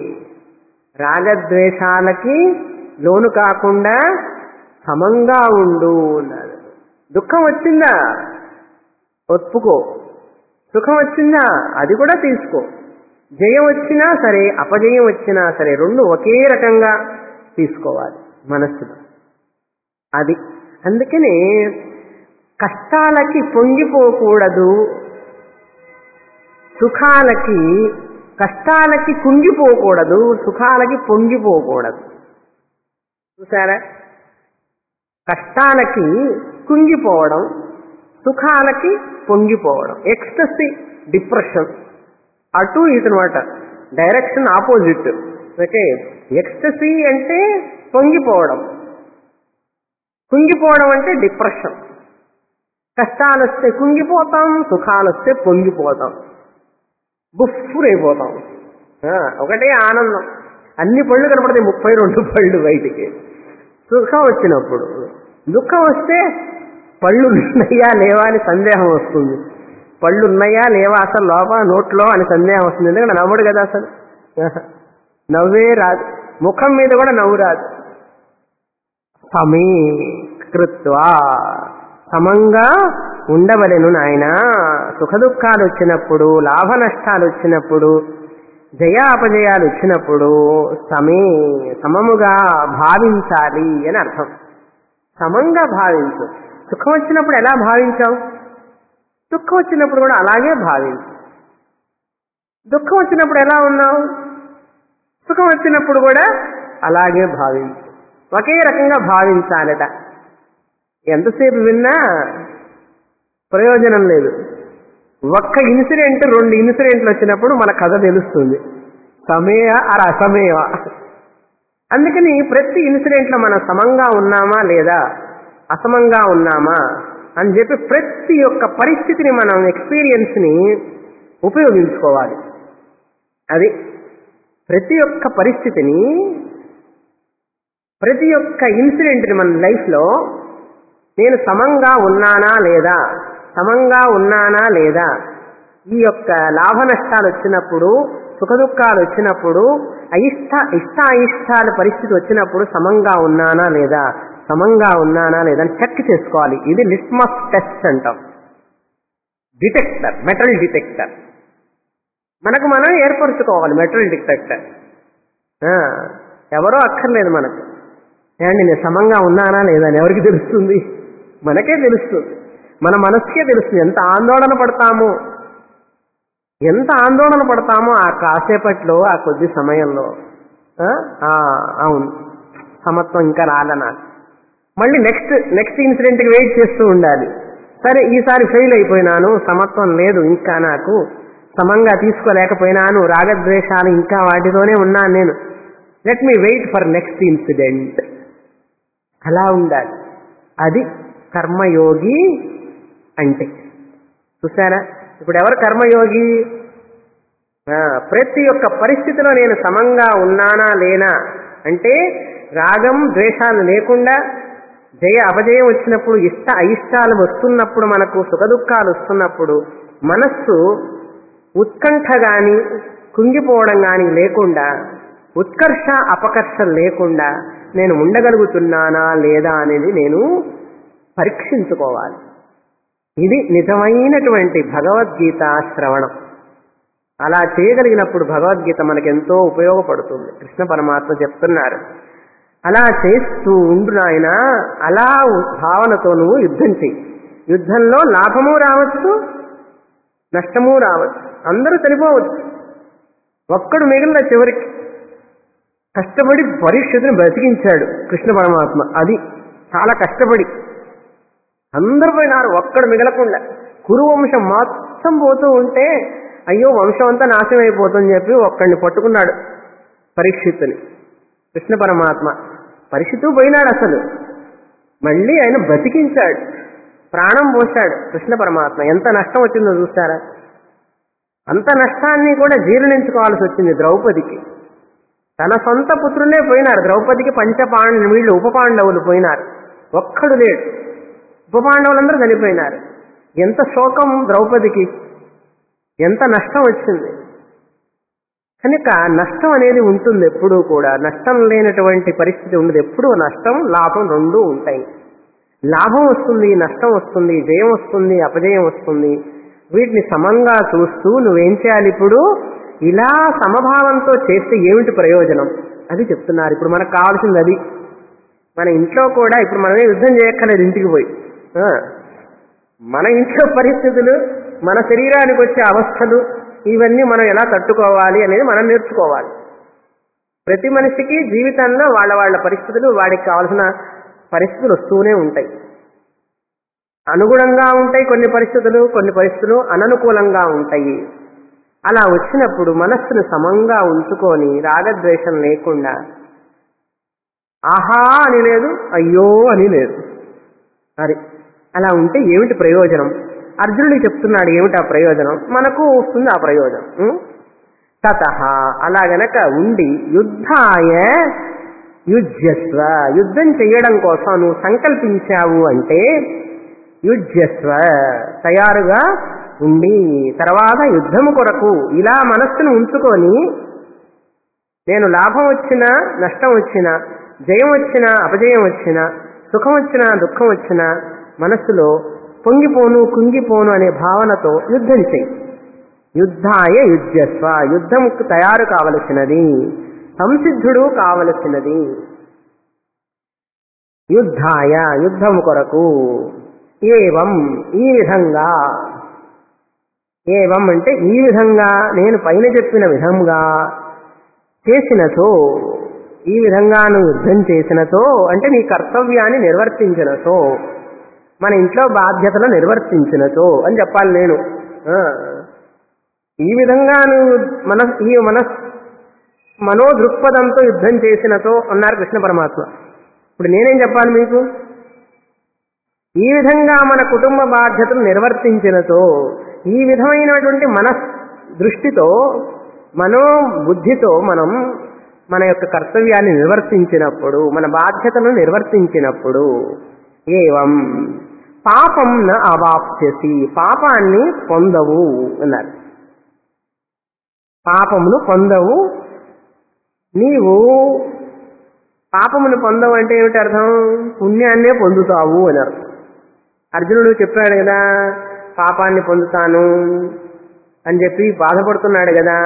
Speaker 1: రాగద్వేషాలకి లోను కాకుండా సమంగా ఉండు అన్నాడు దుఃఖం వచ్చిందా ఒప్పుకో సుఖం వచ్చిందా అది కూడా తీసుకో జయం వచ్చినా సరే అపజయం వచ్చినా సరే రెండు ఒకే రకంగా తీసుకోవాలి మనస్సులో అది అందుకనే కష్టాలకి పొంగిపోకూడదు సుఖాలకి కష్టాలకి కుంగిపోకూడదు సుఖాలకి పొంగిపోకూడదు చూసారా కష్టాలకి కుంగిపోవడం సుఖాలకి పొంగిపోవడం ఎక్స్టసీ డిప్రెషన్ అటు ఇటు అనమాట డైరెక్షన్ ఆపోజిట్ ఓకే ఎక్స్టసీ అంటే పొంగిపోవడం కుంగిపోవడం అంటే డిప్రెషన్ కష్టాలు వస్తే కుంగిపోతాం సుఖాలు వస్తే పొంగిపోతాం బుఫ్ఫురైపోతాం ఆ, ఒకటే ఆనందం అన్ని పళ్ళు కనపడతాయి ముప్పై రెండు పళ్ళు బయటికి సుఖం వచ్చినప్పుడు దుఃఖం వస్తే పళ్ళు ఉన్నాయా లేవా అని సందేహం వస్తుంది పళ్ళు ఉన్నాయా లేవా అసలు లోపల నోట్లో అని సందేహం వస్తుంది ఎందుకంటే నవ్వడు కదా అసలు ఆహా. నవ్వే రాదు ముఖం మీద కూడా నవ్వు రాదు సమీకృత్వా సమంగా ఉండవలెను నాయన సుఖ దుఃఖాలు వచ్చినప్పుడు లాభ నష్టాలు వచ్చినప్పుడు జయాపజయాలు వచ్చినప్పుడు సమే సమముగా భావించాలి అని అర్థం సమంగా భావించు సుఖం వచ్చినప్పుడు ఎలా భావించావు దుఃఖం వచ్చినప్పుడు కూడా అలాగే భావించు దుఃఖం వచ్చినప్పుడు ఎలా ఉన్నావు సుఖం వచ్చినప్పుడు కూడా అలాగే భావించు ఒకే రకంగా భావించాలట ఎంతసేపు విన్నా ప్రయోజనం లేదు ఒక్క ఇన్సిడెంట్ రెండు ఇన్సిడెంట్లు వచ్చినప్పుడు మన కథ తెలుస్తుంది సమేయ అర అసమేయ అందుకని ప్రతి ఇన్సిడెంట్లో మనం సమంగా ఉన్నామా లేదా అసమంగా ఉన్నామా అని చెప్పి ప్రతి ఒక్క పరిస్థితిని మనం ఎక్స్పీరియన్స్ని ఉపయోగించుకోవాలి అది ప్రతి ఒక్క పరిస్థితిని ప్రతి ఒక్క ఇన్సిడెంట్ని మన లైఫ్లో నేను సమంగా ఉన్నానా లేదా సమంగా ఉన్నానా లేదా ఈ యొక్క లాభ నష్టాలు వచ్చినప్పుడు సుఖ దుఃఖాలు వచ్చినప్పుడు అయిష్ట ఇష్ట అయిష్టాల పరిస్థితి వచ్చినప్పుడు సమంగా ఉన్నానా లేదా సమంగా ఉన్నానా లేదా అని చెక్ చేసుకోవాలి ఇది లిట్మస్ టెస్ట్ అంటాం డిటెక్టర్ మెటల్ డిటెక్టర్ మనకు మనం ఏర్పరచుకోవాలి మెటల్ డిటెక్టర్ ఆ, ఎవరో అక్కర్లేదు మనకు ఏమండి నేను సమంగా ఉన్నానా లేదా అని ఎవరికి తెలుస్తుంది మనకే తెలుస్తుంది మన మనసుకే తెలుస్తుంది ఎంత ఆందోళన పడతామో ఎంత ఆందోళన పడతామో ఆ కాసేపట్లో ఆ కొద్ది సమయంలో ఆ, ఆ, అవును సమత్వం ఇంకా రాలే నాకు మళ్ళీ నెక్స్ట్ నెక్స్ట్ ఇన్సిడెంట్కి వెయిట్ చేస్తూ ఉండాలి సరే ఈసారి ఫెయిల్ అయిపోయినాను సమత్వం లేదు ఇంకా నాకు సమంగా తీసుకోలేకపోయినాను రాగద్వేషాలు ఇంకా వాటితోనే ఉన్నాను నేను let me wait for next incident అలా ఉండాలి అది కర్మయోగి అంటే చూసారా ఇప్పుడు ఎవరు కర్మయోగి ఆ, ప్రతి ఒక్క పరిస్థితిలో నేను సమంగా ఉన్నానా లేనా అంటే రాగం ద్వేషాలు లేకుండా జయ అపజయం వచ్చినప్పుడు ఇష్ట అయిష్టాలు వస్తున్నప్పుడు మనకు సుఖదుఖాలు వస్తున్నప్పుడు మనస్సు ఉత్కంఠ గాని కుంగిపోవడం గాని లేకుండా ఉత్కర్ష అపకర్ష లేకుండా నేను ఉండగలుగుతున్నానా లేదా అనేది నేను పరీక్షించుకోవాలి ఇది నిజమైనటువంటి భగవద్గీత శ్రవణం అలా చేయగలిగినప్పుడు భగవద్గీత మనకెంతో ఉపయోగపడుతుంది కృష్ణ పరమాత్మ చెప్తున్నారు అలా చేస్తూ ఉండు నాయన అలా భావనతో నువ్వు యుద్ధం చెయ్యి యుద్ధంలో లాభము రావచ్చు నష్టము రావచ్చు అందరూ చనిపోవచ్చు ఒక్కడు మిగిలిన చివరికి కష్టపడి పరీక్షను బ్రతికించాడు కృష్ణ పరమాత్మ అది చాలా కష్టపడి అందరూ పోయినారు ఒక్కడు మిగలకుండా కురు వంశం మొత్తం పోతూ ఉంటే అయ్యో వంశం అంతా నాశనం అయిపోతుందని చెప్పి ఒక్కడిని పట్టుకున్నాడు పరీక్షిత్తుని కృష్ణ పరమాత్మ పరీక్షిత్తు పోయినాడు అసలు మళ్ళీ ఆయన బ్రతికించాడు ప్రాణం పోశాడు కృష్ణ పరమాత్మ ఎంత నష్టం వచ్చిందో చూస్తారా అంత నష్టాన్ని కూడా జీర్ణించుకోవాల్సి వచ్చింది ద్రౌపదికి తన సొంత పుత్రులే పోయినారు ద్రౌపదికి పంచపాండ వీళ్ళు ఉపపాండవులు పోయినారు ఒక్కడు లేడు ఉపపాండవులందరూ చనిపోయినారు ఎంత శోకం ద్రౌపదికి ఎంత నష్టం వచ్చింది కనుక నష్టం అనేది ఉంటుంది ఎప్పుడూ కూడా నష్టం లేనటువంటి పరిస్థితి ఉండదు ఎప్పుడూ నష్టం లాభం రెండూ ఉంటాయి లాభం వస్తుంది నష్టం వస్తుంది జయం వస్తుంది అపజయం వస్తుంది వీటిని సమంగా చూస్తూ నువ్వేం చేయాలి ఇప్పుడు ఇలా సమభావంతో చేస్తే ఏమిటి ప్రయోజనం అది చెప్తున్నారు ఇప్పుడు మనకు కావాల్సింది అది మన ఇంట్లో కూడా ఇప్పుడు మనమే యుద్ధం చేయక్కర్లేదు ఇంటికి పోయి ఆ, మన ఇంట్లో పరిస్థితులు మన శరీరానికి వచ్చే అవస్థలు ఇవన్నీ మనం ఎలా తట్టుకోవాలి అనేది మనం నేర్చుకోవాలి ప్రతి మనిషికి జీవితంలో వాళ్ళ వాళ్ళ పరిస్థితులు వాడికి కావాల్సిన పరిస్థితులు వస్తూనే ఉంటాయి అనుగుణంగా ఉంటాయి కొన్ని పరిస్థితులు కొన్ని పరిస్థితులు అననుకూలంగా ఉంటాయి అలా వచ్చినప్పుడు మనస్సును సమంగా ఉంచుకొని రాగద్వేషం లేకుండా ఆహా అని లేదు అయ్యో అని లేదు అది అలా ఉంటే ఏమిటి ప్రయోజనం అర్జునుడికి చెప్తున్నాడు ఏమిటి ఆ ప్రయోజనం మనకు వస్తుంది ఆ ప్రయోజనం ఉం? తత అలా గనక ఉండి యుద్ధాయ యుజ్యస్వ యుద్ధం చేయడం కోసం నువ్వు సంకల్పించావు అంటే యుజ్యస్వ తయారుగా ఉండి తర్వాత యుద్ధము కొరకు ఇలా మనస్సును ఉంచుకొని నేను లాభం వచ్చినా నష్టం వచ్చినా జయం వచ్చినా అపజయం వచ్చినా సుఖం వచ్చినా దుఃఖం వచ్చినా మనస్సులో పొంగిపోను కుంగిపోను అనే భావనతో యుద్ధం చెయ్యి యుద్ధాయ యుజ్యస్వ యుద్ధముకు తయారు కావలసినది సంసిద్ధుడు కావలసినది యుద్ధాయ యుద్ధము కొరకు ఏవం ఈ విధంగా ఏవం అంటే ఈ విధంగా నేను పైన చెప్పిన విధంగా చేసినతో ఈ విధంగా నువ్వు యుద్ధం చేసినతో అంటే నీ కర్తవ్యాన్ని నిర్వర్తించినతో మన ఇంట్లో బాధ్యతలు నిర్వర్తించినతో అని చెప్పాలి నేను ఆ. ఈ విధంగా నువ్వు మన ఈ మన మనోదృక్పథంతో యుద్ధం చేసినతో అన్నారు కృష్ణ పరమాత్మ ఇప్పుడు నేనేం చెప్పాలి మీకు ఈ విధంగా మన కుటుంబ బాధ్యతలు నిర్వర్తించినతో ఈ విధమైనటువంటి మన దృష్టితో మనో బుద్ధితో మనం మన యొక్క కర్తవ్యాన్ని నిర్వర్తించినప్పుడు మన బాధ్యతను నిర్వర్తించినప్పుడు ఏవం పాపం న అవాప్స్యసి పాపాన్ని పొందవు అన్నారు పాపమును పొందవు నీవు పాపమును పొందవు అంటే ఏమిటి అర్థం పుణ్యాన్నే పొందుతావు అని అర్థం అర్జునుడు చెప్పాడు కదా పాపాన్ని పొందుతాను అని చెప్పి బాధపడుతున్నాడు కదా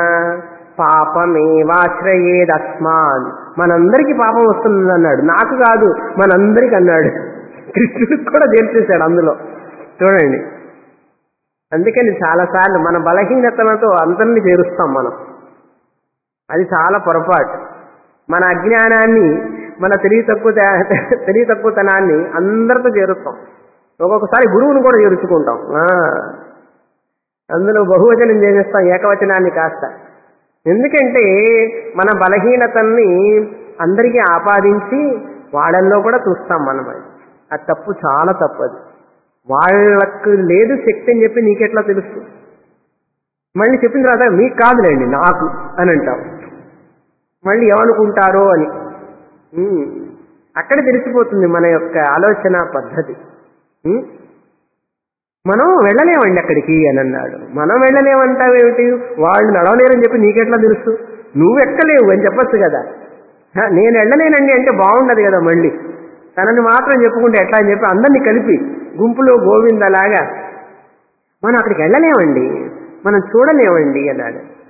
Speaker 1: పాపమేవాశ్రయేదస్మాన్ మనందరికీ పాపం వస్తుంది అన్నాడు నాకు కాదు మనందరికి అన్నాడు కృష్ణుడికి కూడా చేర్చేశాడు అందులో చూడండి అందుకని చాలాసార్లు మన బలహీనతలతో అందరినీ చేరుస్తాం మనం అది చాలా పొరపాటు మన అజ్ఞానాన్ని మన తెలివి తక్కువ తెలివి తక్కువతనాన్ని అందరితో చేరుస్తాం ఒక్కొక్కసారి గురువును కూడా చేర్చుకుంటాం ఆ. అందులో బహువచనం చేసేస్తాం ఏకవచనాన్ని కాస్త ఎందుకంటే మన బలహీనతల్ని అందరికీ ఆపాదించి వాళ్ళల్లో కూడా చూస్తాం మనం అది అది తప్పు చాలా తప్పు అది వాళ్ళకు లేదు శక్తి అని చెప్పి నీకెట్లా తెలుసు మళ్ళీ చెప్పిన తర్వాత మీకు కాదులేండి నాకు అని అంటాం మళ్ళీ ఏమనుకుంటారో అని ఉమ్. అక్కడ తెలిసిపోతుంది మన యొక్క ఆలోచన పద్ధతి ఉమ్. మనం వెళ్ళలేమండి అక్కడికి అని అన్నాడు మనం వెళ్ళలేమంటావేమిటి వాళ్ళు నడవలేరని చెప్పి నీకెట్లా తెలుసు నువ్వు ఎక్కలేవు అని చెప్పొచ్చు కదా హ, నేను వెళ్ళలేనండి అంటే బాగుండదు కదా మళ్ళీ తనని మాత్రం చెప్పుకుంటే ఎట్లా అని చెప్పి అందరినీ కలిపి గుంపులో గోవిందలాగా మనం అక్కడికి వెళ్ళలేమండి మనం చూడలేమండి అన్నాడు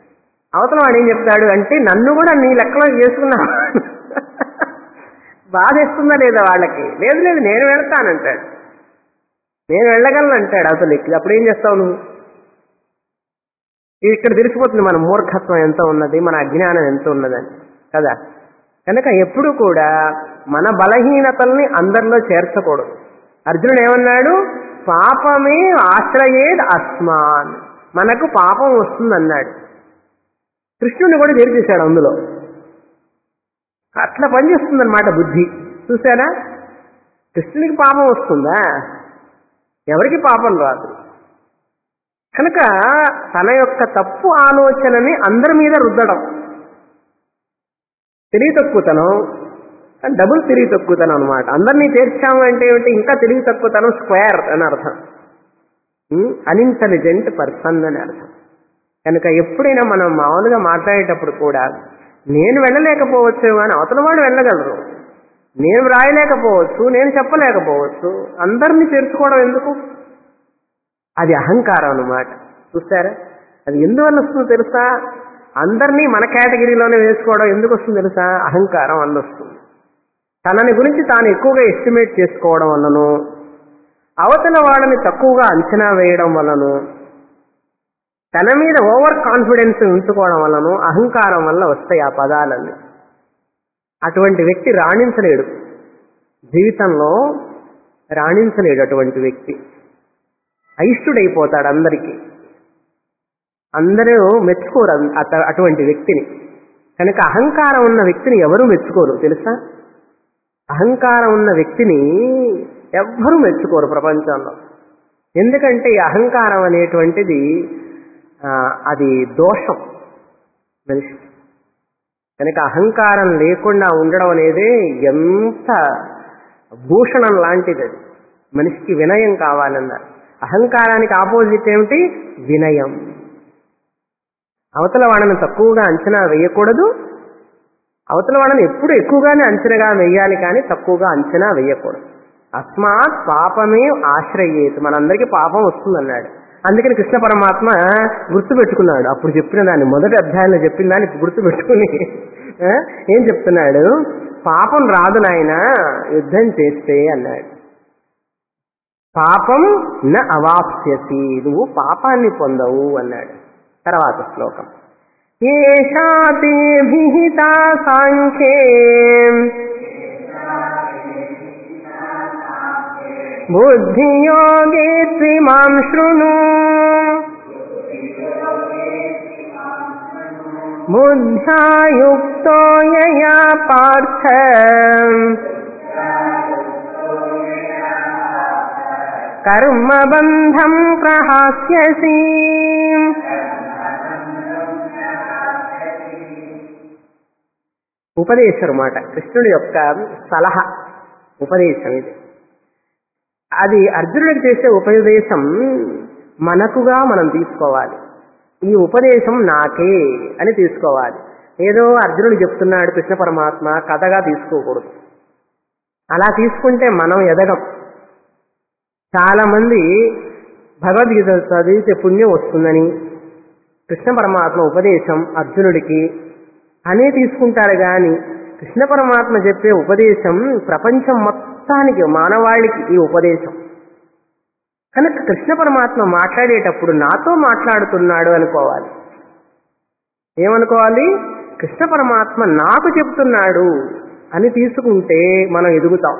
Speaker 1: అవతల వాడు ఏం చెప్తాడు అంటే నన్ను కూడా నీ లెక్కలో చేసుకున్నావు బాధేస్తుందా లేదా వాళ్ళకి లేదు లేదు నేను వెళ్తానంటాడు నేను వెళ్ళగలను అంటాడు అసలు అప్పుడు ఏం చేస్తావు నువ్వు ఇక్కడ తెలిసిపోతుంది మన మూర్ఖత్వం ఎంత ఉన్నది మన అజ్ఞానం ఎంత ఉన్నదని కదా కనుక ఎప్పుడు కూడా మన బలహీనతల్ని అందరిలో చేర్చకూడదు అర్జునుడు ఏమన్నాడు పాపమే ఆశ్రయేద్ అస్మాన్ మనకు పాపం వస్తుందన్నాడు కృష్ణుని కూడా చేర్చేశాడు అందులో అట్లా పనిచేస్తుందన్నమాట బుద్ధి చూసారా కృష్ణునికి పాపం వస్తుందా ఎవరికి పాపం రాదు కనుక తన యొక్క తప్పు ఆలోచనని అందరి మీద రుద్దడం తెలివి తక్కువతనం డబుల్ తెలివి తక్కువతనం అనమాట అందరినీ చేర్చాము అంటే ఏమిటి ఇంకా తెలివి తక్కువతనం స్క్వేర్ అని అర్థం అన్ఇంటెలిజెంట్ పర్సన్ అని అర్థం కనుక ఎప్పుడైనా మనం మామూలుగా మాట్లాడేటప్పుడు కూడా నేను వెళ్ళలేకపోవచ్చు కానీ అవతల వాడు వెళ్ళగలరు నేను రాయలేకపోవచ్చు నేను చెప్పలేకపోవచ్చు అందరినీ చేర్చుకోవడం ఎందుకు అది అహంకారం అన్నమాట చూస్తారా అది ఎందువల్ల వస్తుందో తెలుసా అందరినీ మన కేటగిరీలోనే వేసుకోవడం ఎందుకు వస్తుందో తెలుసా అహంకారం వల్ల వస్తుంది తనని గురించి తాను ఎక్కువగా ఎస్టిమేట్ చేసుకోవడం వల్లను అవతల వాళ్ళని తక్కువగా అంచనా వేయడం వల్లను తన మీద ఓవర్ కాన్ఫిడెన్స్ ఉంచుకోవడం వల్లను అహంకారం వల్ల వస్తాయి ఆ పదాలన్నీ అటువంటి వ్యక్తి రాణించలేడు జీవితంలో రాణించలేడు అటువంటి వ్యక్తి అయిష్టుడైపోతాడు అందరికీ అందరూ మెచ్చుకోరు అత అటువంటి వ్యక్తిని కనుక అహంకారం ఉన్న వ్యక్తిని ఎవరూ మెచ్చుకోరు తెలుసా అహంకారం ఉన్న వ్యక్తిని ఎవ్వరూ మెచ్చుకోరు ప్రపంచంలో ఎందుకంటే ఈ అహంకారం అనేటువంటిది అది దోషం మనిషి కనుక అహంకారం లేకుండా ఉండడం అనేది ఎంత భూషణం లాంటిది అది మనిషికి వినయం కావాలన్నారు అహంకారానికి ఆపోజిట్ ఏమిటి వినయం అవతల వాళ్ళని తక్కువగా అంచనా వేయకూడదు అవతల వాళ్ళని ఎప్పుడు ఎక్కువగానే అంచనగా వేయాలి కానీ తక్కువగా అంచనా వేయకూడదు అస్మాత్ పాపమే ఆశ్రయేత్ మనందరికీ పాపం వస్తుందన్నాడు అందుకని కృష్ణ పరమాత్మ గుర్తు పెట్టుకున్నాడు అప్పుడు చెప్పిన దాన్ని మొదటి అధ్యాయంలో చెప్పిన దాన్ని గుర్తు పెట్టుకుని ఏం చెప్తున్నాడు పాపం రాదు నాయన యుద్ధం చేస్తే అన్నాడు పాపం న అవాప్స్యసి నువ్వు పాపాన్ని పొందవు అన్నాడు తర్వాత శ్లోకం ఏషాతే విహిత సాంఖ్యే బుద్ధియోగే త్రిమాం శృణు బుద్ధ్యాయుక్తో యయా పార్థ కర్మబంధం ప్రహాస్యసి ఉపదేశం మాట కృష్ణుడి యొక్క సలహా ఉపదేశం ఇది అది అర్జునుడికి చేసే ఉపదేశం మనకుగా మనం తీసుకోవాలి ఈ ఉపదేశం నాకే అని తీసుకోవాలి ఏదో అర్జునుడు చెప్తున్నాడు కృష్ణ పరమాత్మ కథగా తీసుకోకూడదు అలా తీసుకుంటే మనం ఎదగం చాలా మంది భగవద్గీత చదివితే పుణ్యం వస్తుందని కృష్ణ పరమాత్మ ఉపదేశం అర్జునుడికి అనే తీసుకుంటారు కానీ కృష్ణ పరమాత్మ చెప్పే ఉపదేశం ప్రపంచం మొత్తానికి మానవాళికి ఈ ఉపదేశం కనుక కృష్ణ పరమాత్మ మాట్లాడేటప్పుడు నాతో మాట్లాడుతున్నాడు అనుకోవాలి ఏమనుకోవాలి కృష్ణ పరమాత్మ నాకు చెప్తున్నాడు అని తీసుకుంటే మనం ఎదుగుతాం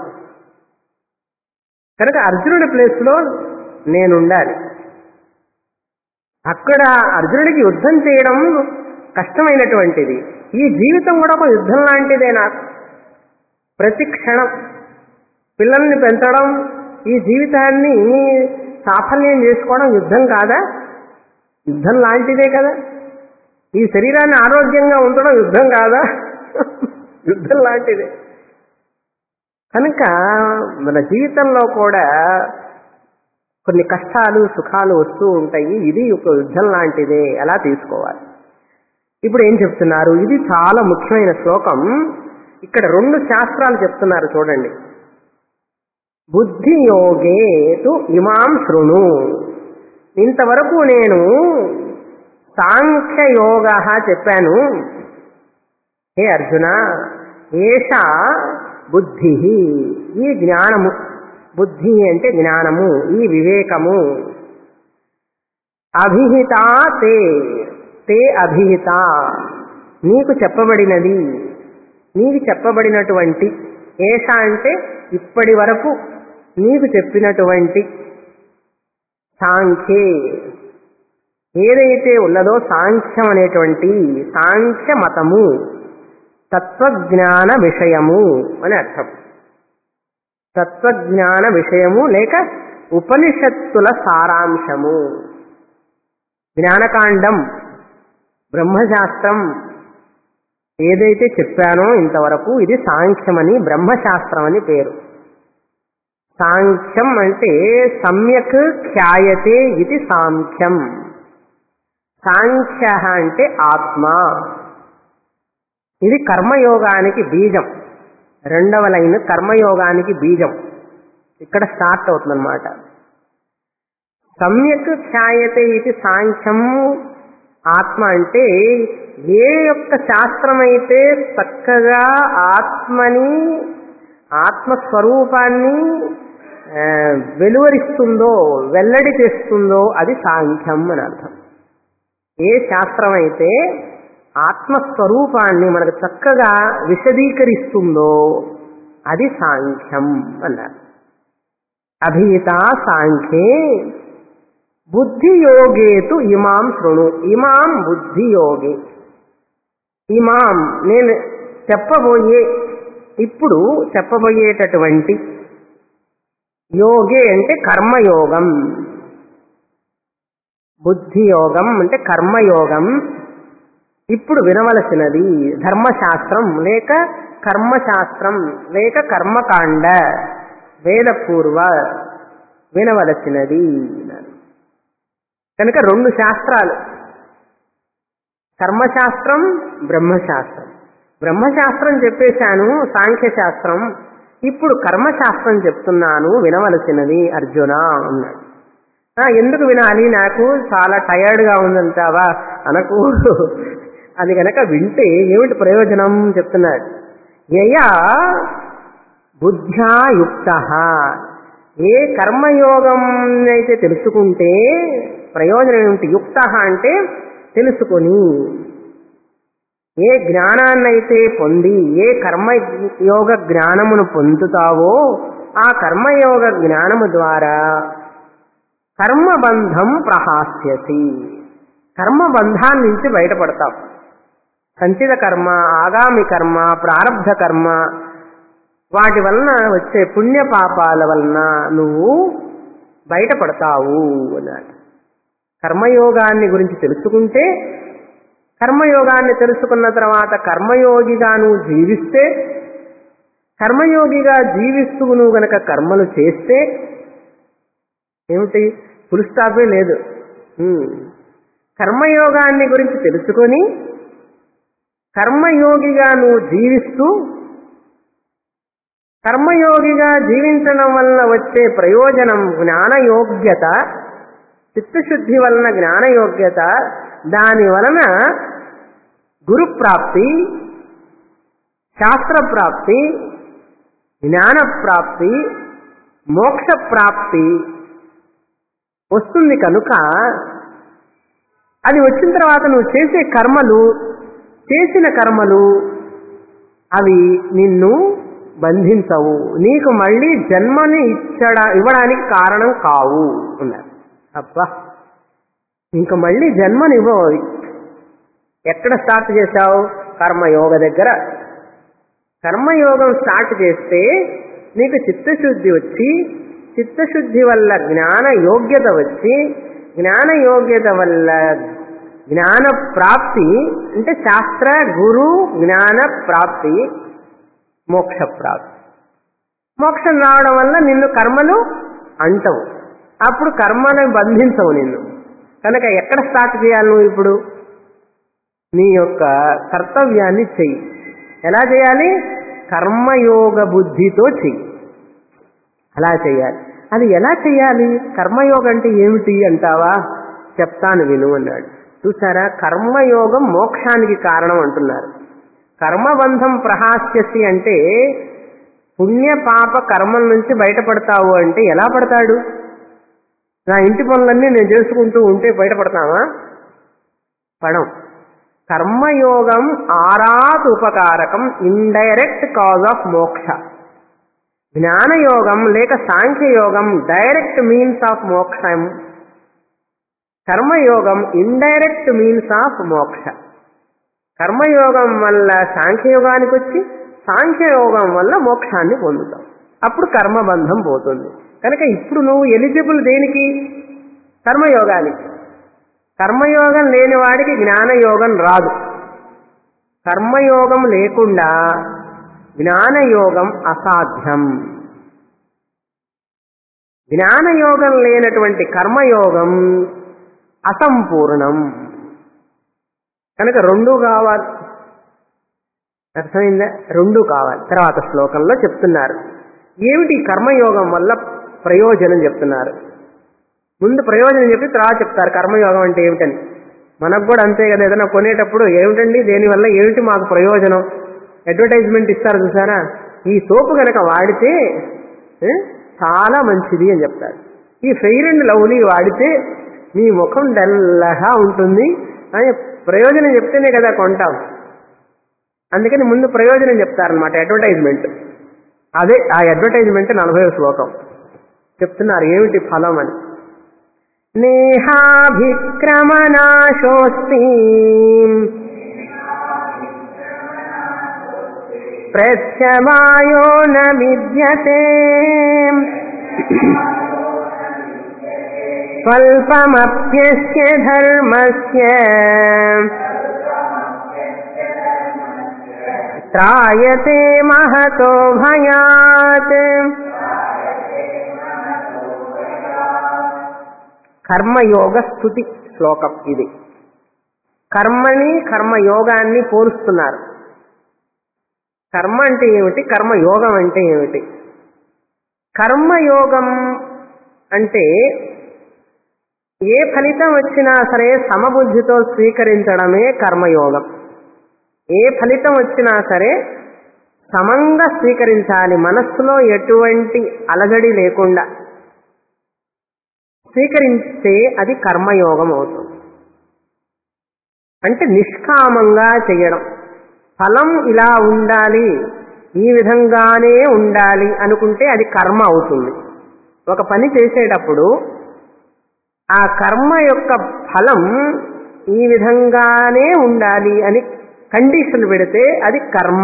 Speaker 1: కనుక అర్జునుడి ప్లేస్లో నేనుండాలి అక్కడ అర్జునుడికి యుద్ధం చేయడం కష్టమైనటువంటిది ఈ జీవితం కూడా ఒక యుద్ధం లాంటిదే నాకు ప్రతి క్షణం పిల్లల్ని పెంచడం ఈ జీవితాన్ని సాఫల్యం చేసుకోవడం యుద్ధం కాదా యుద్ధం లాంటిదే కదా ఈ శరీరాన్ని ఆరోగ్యంగా ఉంచడం యుద్ధం కాదా యుద్ధం లాంటిదే కనుక మన జీవితంలో కూడా కొన్ని కష్టాలు సుఖాలు వస్తూ ఉంటాయి ఇది ఒక యుద్ధం లాంటిదే అలా తీసుకోవాలి ఇప్పుడు ఏం చెప్తున్నారు ఇది చాలా ముఖ్యమైన శ్లోకం ఇక్కడ రెండు శాస్త్రాలు చెప్తున్నారు చూడండి బుద్ధి యోగే తు ఇమాం శృణు ఇంతవరకు నేను సాంఖ్యయోగ చెప్పాను హే అర్జున ఏష బుద్ధి ఈ జ్ఞానము బుద్ధి అంటే జ్ఞానము ఈ వివేకము అభిహిత తే తే అభిహిత నీకు చెప్పబడినది నీకు చెప్పబడినటువంటి ఏష అంటే ఇప్పటి వరకు నీకు చెప్పినటువంటి సాంఖ్యే ఏదైతే ఉన్నదో సాంఖ్యం అనేటువంటి సాంఖ్య మతము తత్వజ్ఞాన విషయము అని అర్థం తత్వజ్ఞాన విషయము లేక ఉపనిషత్తుల సారాంశము జ్ఞానకాండం బ్రహ్మశాస్త్రం ఏదైతే చెప్పానో ఇంతవరకు ఇది సాంఖ్యమని బ్రహ్మశాస్త్రం అని పేరు సాంఖ్యం అంటే సమ్యక్ ఖ్యాయతే ఇది సాంఖ్యం సాంఖ్య అంటే ఆత్మ ఇది కర్మయోగానికి బీజం రెండవ లైన్ కర్మయోగానికి బీజం ఇక్కడ స్టార్ట్ అవుతుందన్నమాట సమ్యక్ ఖ్యాయతే ఇది సాంఖ్యం ఆత్మ అంటే ఏ యొక్క శాస్త్రమైతే చక్కగా ఆత్మని ఆత్మస్వరూపాన్ని ఆ, వెలువరిస్తుందో వెల్లడి చేస్తుందో అది సాంఖ్యం అని అర్థం ఏ శాస్త్రం అయితే ఆత్మస్వరూపాన్ని మనకు చక్కగా విశదీకరిస్తుందో అది సాంఖ్యం అన్నారు అభిహిత సాంఖ్యే బుద్ధియోగేతు ఇమాం శృణు ఇమాం బుద్ధియోగే ఇమాం నేను చెప్పబోయే ఇప్పుడు చెప్పబోయేటటువంటి యోగే అంటే కర్మయోగం బుద్ధియోగం అంటే కర్మయోగం ఇప్పుడు వినవలసినది ధర్మశాస్త్రం లేక కర్మశాస్త్రం లేక కర్మకాండ వేదపూర్వ వినవలసినది కనుక రెండు శాస్త్రాలు కర్మశాస్త్రం బ్రహ్మశాస్త్రం బ్రహ్మశాస్త్రం చెప్పేశాను సాంఖ్యశాస్త్రం ఇప్పుడు కర్మశాస్త్రం చెప్తున్నాను వినవలసినది అర్జున అన్నాడు "ఆ, ఎందుకు వినాలి నాకు చాలా టయర్డ్గా ఉందంటావా అనకు అది గనక వింటే ఏమిటి ప్రయోజనం చెప్తున్నాడు యయా బుద్ధ్యాయుక్త ఏ కర్మయోగం అయితే తెలుసుకుంటే ప్రయోజనం ఏమిటి యుక్త అంటే తెలుసుకొని ఏ జ్ఞానాన్నైతే పొంది ఏ కర్మయోగ జ్ఞానమును పొందుతావో ఆ కర్మయోగ జ్ఞానము ద్వారా కర్మబంధం ప్రహాస్యసి కర్మబంధాన్ని నుంచి బయటపడతావు సంచిత కర్మ ఆగామి కర్మ ప్రారంధ కర్మ వాటి వలన వచ్చే పుణ్య పాపాల వలన నువ్వు బయటపడతావు అన్నాడు కర్మయోగాన్ని గురించి తెలుసుకుంటే కర్మయోగాన్ని తెలుసుకున్న తర్వాత కర్మయోగిగా నువ్వు జీవిస్తే కర్మయోగిగా జీవిస్తూ నువ్వు గనక కర్మలు చేస్తే ఏమిటి ఫుల్ స్టాపే లేదు ఉమ్. కర్మయోగాన్ని గురించి తెలుసుకొని కర్మయోగిగా నువ్వు జీవిస్తూ కర్మయోగిగా జీవించడం వలన వచ్చే ప్రయోజనం జ్ఞానయోగ్యత చిత్తశుద్ధి వలన జ్ఞానయోగ్యత దాని వలన గురుప్రాప్తి శాస్త్రప్రాప్తి జ్ఞానప్రాప్తి మోక్షప్రాప్తి వస్తుంది కనుక అది వచ్చిన తర్వాత నువ్వు చేసే కర్మలు చేసిన కర్మలు అవి నిన్ను బంధించవు నీకు మళ్ళీ జన్మని ఇచ్చడ ఇవ్వడానికి కారణం కావు అన్నారు అబ్బా ఇంక మళ్ళీ జన్మనివ్వవు అవి ఎక్కడ స్టార్ట్ చేశావు కర్మయోగ దగ్గర కర్మయోగం స్టార్ట్ చేస్తే నీకు చిత్తశుద్ధి వచ్చి చిత్తశుద్ధి వల్ల జ్ఞాన యోగ్యత వచ్చి జ్ఞాన యోగ్యత వల్ల జ్ఞాన ప్రాప్తి అంటే శాస్త్ర గురు జ్ఞాన ప్రాప్తి మోక్ష ప్రాప్తి మోక్షం రావడం వల్ల నిన్ను కర్మలు అంటవు అప్పుడు కర్మను బంధించవు నిన్ను కనుక ఎక్కడ స్టార్ట్ చేయాలి నువ్వు ఇప్పుడు నీ యొక్క కర్తవ్యాన్ని చెయ్యి ఎలా చేయాలి కర్మయోగ బుద్ధితో చెయ్యి అలా చేయాలి అది ఎలా చేయాలి కర్మయోగం అంటే ఏమిటి అంటావా చెప్తాను విను అన్నాడు చూసారా కర్మయోగం మోక్షానికి కారణం అంటున్నారు కర్మబంధం ప్రహాస్యసి అంటే పుణ్య పాప కర్మల నుంచి బయటపడతావు అంటే ఎలా పడతాడు నా ఇంటి పనులన్నీ నేను చేసుకుంటూ ఉంటే బయటపడతామా పడం కర్మయోగం ఆరాత్ ఉపకారకం ఇండైరెక్ట్ కాజ్ ఆఫ్ మోక్ష జ్ఞానయోగం లేక సాంఖ్యయోగం డైరెక్ట్ మీన్స్ ఆఫ్ మోక్షం కర్మయోగం ఇండైరెక్ట్ మీన్స్ ఆఫ్ మోక్ష కర్మయోగం వల్ల సాంఖ్యయోగానికి వచ్చి సాంఖ్యయోగం వల్ల మోక్షాన్ని పొందుతాం అప్పుడు కర్మబంధం పోతుంది కనుక ఇప్పుడు నువ్వు ఎలిజిబుల్ దేనికి కర్మయోగానికి కర్మయోగం లేని వాడికి జ్ఞానయోగం రాదు కర్మయోగం లేకుండా జ్ఞానయోగం అసాధ్యం జ్ఞానయోగం లేనటువంటి కర్మయోగం అసంపూర్ణం కనుక రెండు కావాలి అర్థమైందా రెండు కావాలి తర్వాత శ్లోకంలో చెప్తున్నారు ఏమిటి ఈ కర్మయోగం వల్ల ప్రయోజనం చెప్తున్నారు ముందు ప్రయోజనం చెప్పి తర్వాత చెప్తారు కర్మయోగం అంటే ఏమిటని మనకు కూడా అంతే కదా ఏదైనా కొనేటప్పుడు ఏమిటండి దేనివల్ల ఏమిటి మాకు ప్రయోజనం అడ్వర్టైజ్మెంట్ ఇస్తారు చూసారా ఈ సోపు కనుక వాడితే ఏ, చాలా మంచిది అని చెప్తారు ఈ ఫెయిర్ అండ్ లవ్లీ వాడితే మీ ముఖం డల్లగా ఉంటుంది అని ప్రయోజనం చెప్తేనే కదా కొంటాం అందుకని ముందు ప్రయోజనం చెప్తారనమాట అడ్వర్టైజ్మెంట్ అదే ఆ అడ్వర్టైజ్మెంట్ నలభై శ్లోకం చెప్తున్నారు ఏమిటి ఫలం అని నేహాభిక్రమనాశోస్తి ప్రత్యవాయో న విద్యతే స్వల్పమప్యస్య ధర్మస్య త్రాయతే మహతో భయాత్ కర్మయోగ స్థుతి శ్లోకం ఇది కర్మని కర్మయోగాన్ని పోలుస్తున్నారు కర్మ అంటే ఏమిటి కర్మయోగం అంటే ఏమిటి కర్మయోగం అంటే ఏ ఫలితం వచ్చినా సరే సమబుద్ధితో స్వీకరించడమే కర్మయోగం ఏ ఫలితం వచ్చినా సరే సమంగా స్వీకరించాలి మనస్సులో ఎటువంటి అలజడి లేకుండా స్వీకరిస్తే అది కర్మయోగం అవుతుంది అంటే నిష్కామంగా చేయడం ఫలం ఇలా ఉండాలి ఈ విధంగానే ఉండాలి అనుకుంటే అది కర్మ అవుతుంది ఒక పని చేసేటప్పుడు ఆ కర్మ యొక్క ఫలం ఈ విధంగానే ఉండాలి అని కండిషన్ పెడితే అది కర్మ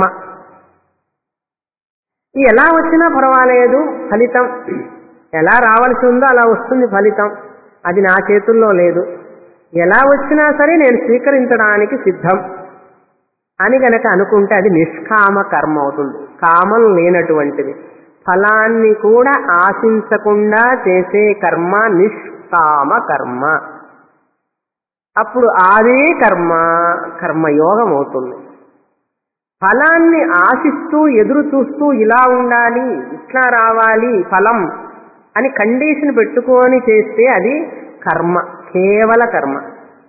Speaker 1: ఎలా వచ్చినా పర్వాలేదు ఫలితం ఎలా రావాల్సి ఉందో అలా వస్తుంది ఫలితం అది నా చేతుల్లో లేదు ఎలా వచ్చినా సరే నేను స్వీకరించడానికి సిద్ధం అని గనక అనుకుంటే అది నిష్కామ కర్మ అవుతుంది కామం లేనటువంటిది ఫలాన్ని కూడా ఆశించకుండా చేసే కర్మ నిష్కామ కర్మ అప్పుడు అదే కర్మ కర్మయోగం అవుతుంది ఫలాన్ని ఆశిస్తూ ఎదురు చూస్తూ ఇలా ఉండాలి ఇట్లా రావాలి ఫలం అని కండిషన్ పెట్టుకొని చేస్తే అది కర్మ కేవల కర్మ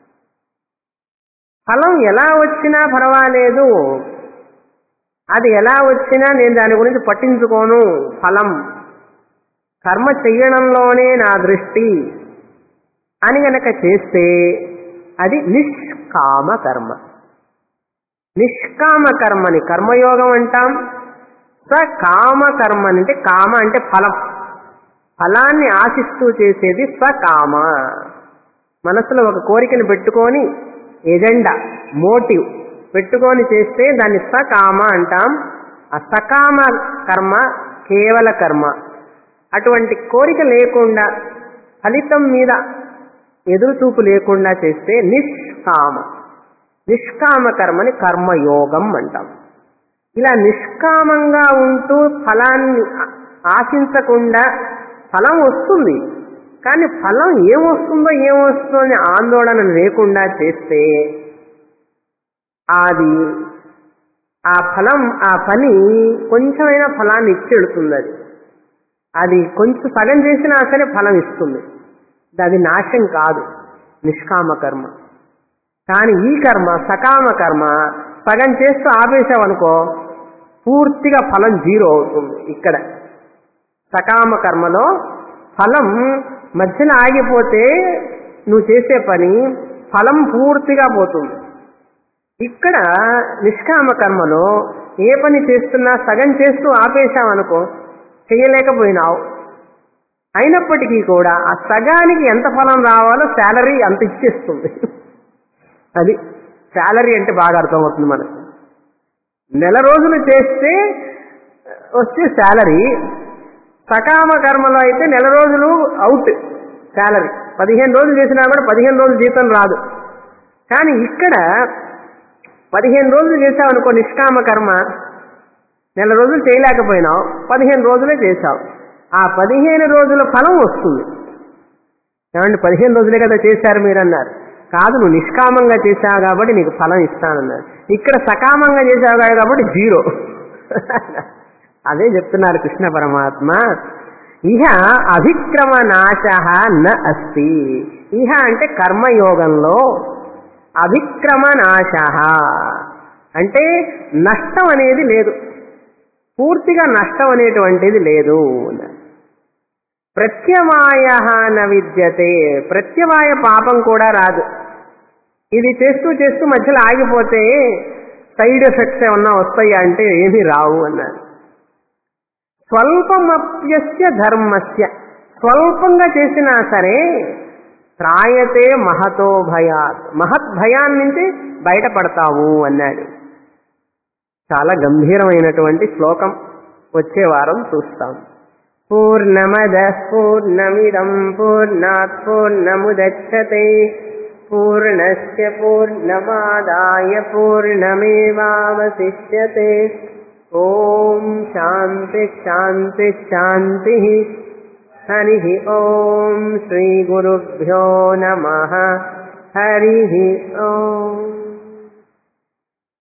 Speaker 1: ఫలం ఎలా వచ్చినా పర్వాలేదు అది ఎలా వచ్చినా నేను దాని గురించి పట్టించుకోను ఫలం కర్మ చెయ్యడంలోనే నా దృష్టి అని గనక చేస్తే అది నిష్కామ కర్మ నిష్కామ కర్మని కర్మయోగం అంటాం స్వకామ కర్మ అంటే కామ అంటే ఫలం ఫలాన్ని ఆశిస్తూ చేసేది స్వకామ మనసులో ఒక కోరికను పెట్టుకొని ఎజెండా మోటివ్ పెట్టుకొని చేస్తే దాన్ని సకామ అంటాం ఆ సకామ కర్మ కేవల కర్మ అటువంటి కోరిక లేకుండా ఫలితం మీద ఎదురుచూపు లేకుండా చేస్తే నిష్కామ నిష్కామ కర్మని కర్మయోగం అంటాం ఇలా నిష్కామంగా ఉంటూ ఫలాన్ని ఆశించకుండా ఫలం వస్తుంది కానీ ఫలం ఏమొస్తుందో ఏమొస్తుందో అని ఆందోళన లేకుండా చేస్తే అది ఆ ఫలం ఆ పని కొంచెమైనా ఫలాన్ని ఇచ్చెడుతుంది అది అది కొంచెం సగం చేసినా సరే ఫలం ఇస్తుంది అది నాశం కాదు నిష్కామ కర్మ కానీ ఈ కర్మ సకామ కర్మ సగం చేస్తూ ఆపేసావనుకో పూర్తిగా ఫలం జీరో అవుతుంది ఇక్కడ సకామ కర్మలో ఫలం మధ్యలో ఆగిపోతే నువ్వు చేసే పని ఫలం పూర్తిగా పోతుంది ఇక్కడ నిష్కామ కర్మలో ఏ పని చేస్తున్నా సగం చేస్తూ ఆపేశామనుకో చేయలేకపోయినావు అయినప్పటికీ కూడా ఆ సగానికి ఎంత ఫలం రావాలో శాలరీ అంత ఇచ్చేస్తుంది అది శాలరీ అంటే బాగా అర్థమవుతుంది మనకు నెల రోజులు చేస్తే వచ్చే శాలరీ సకామ కర్మలో అయితే నెల రోజులు అవుట్ శాలరీ పదిహేను రోజులు చేసినా కూడా పదిహేను రోజులు జీతం రాదు కానీ ఇక్కడ పదిహేను రోజులు చేసావనుకో నిష్కామ కర్మ నెల రోజులు చేయలేకపోయినావు పదిహేను రోజులే చేశావు ఆ పదిహేను రోజుల ఫలం వస్తుంది ఏమంటే పదిహేను రోజులే కదా చేశారు మీరు అన్నారు కాదు నువ్వు నిష్కామంగా చేశావు కాబట్టి నీకు ఫలం ఇస్తానన్నారు ఇక్కడ సకామంగా చేశావు కాబట్టి జీరో అదే చెప్తున్నారు కృష్ణ పరమాత్మ ఇహ అభిక్రమ నాశ న అస్తి ఇహ అంటే కర్మయోగంలో అభిక్రమ నాశ అంటే నష్టం అనేది లేదు పూర్తిగా నష్టం అనేటువంటిది లేదు ప్రత్యవాయ న విద్యతే ప్రత్యవాయ పాపం కూడా రాదు ఇది చేస్తూ చేస్తూ మధ్యలో ఆగిపోతే సైడ్ ఎఫెక్ట్స్ ఏమన్నా వస్తాయా అంటే ఏమీ రావు అన్నారు స్వల్పమప్యస్య ధర్మస్య స్వల్పంగా చేసినా సరే త్రాయతే మహతో భయాత్ మహత్ భయాన్ని నుంచి బయటపడతావు అన్నాడు చాలా గంభీరమైనటువంటి శ్లోకం వచ్చే వారం చూస్తాం పూర్ణమద పూర్ణమిదం పూర్ణాత్ పూర్ణముదచ్చతే పూర్ణస్య పూర్ణమాదాయ పూర్ణమేవావశిష్యతే ఓం శాంతి శాంతి శాంతి హరి ఓం శ్రీ గురుభ్యో నమ హరి ఓం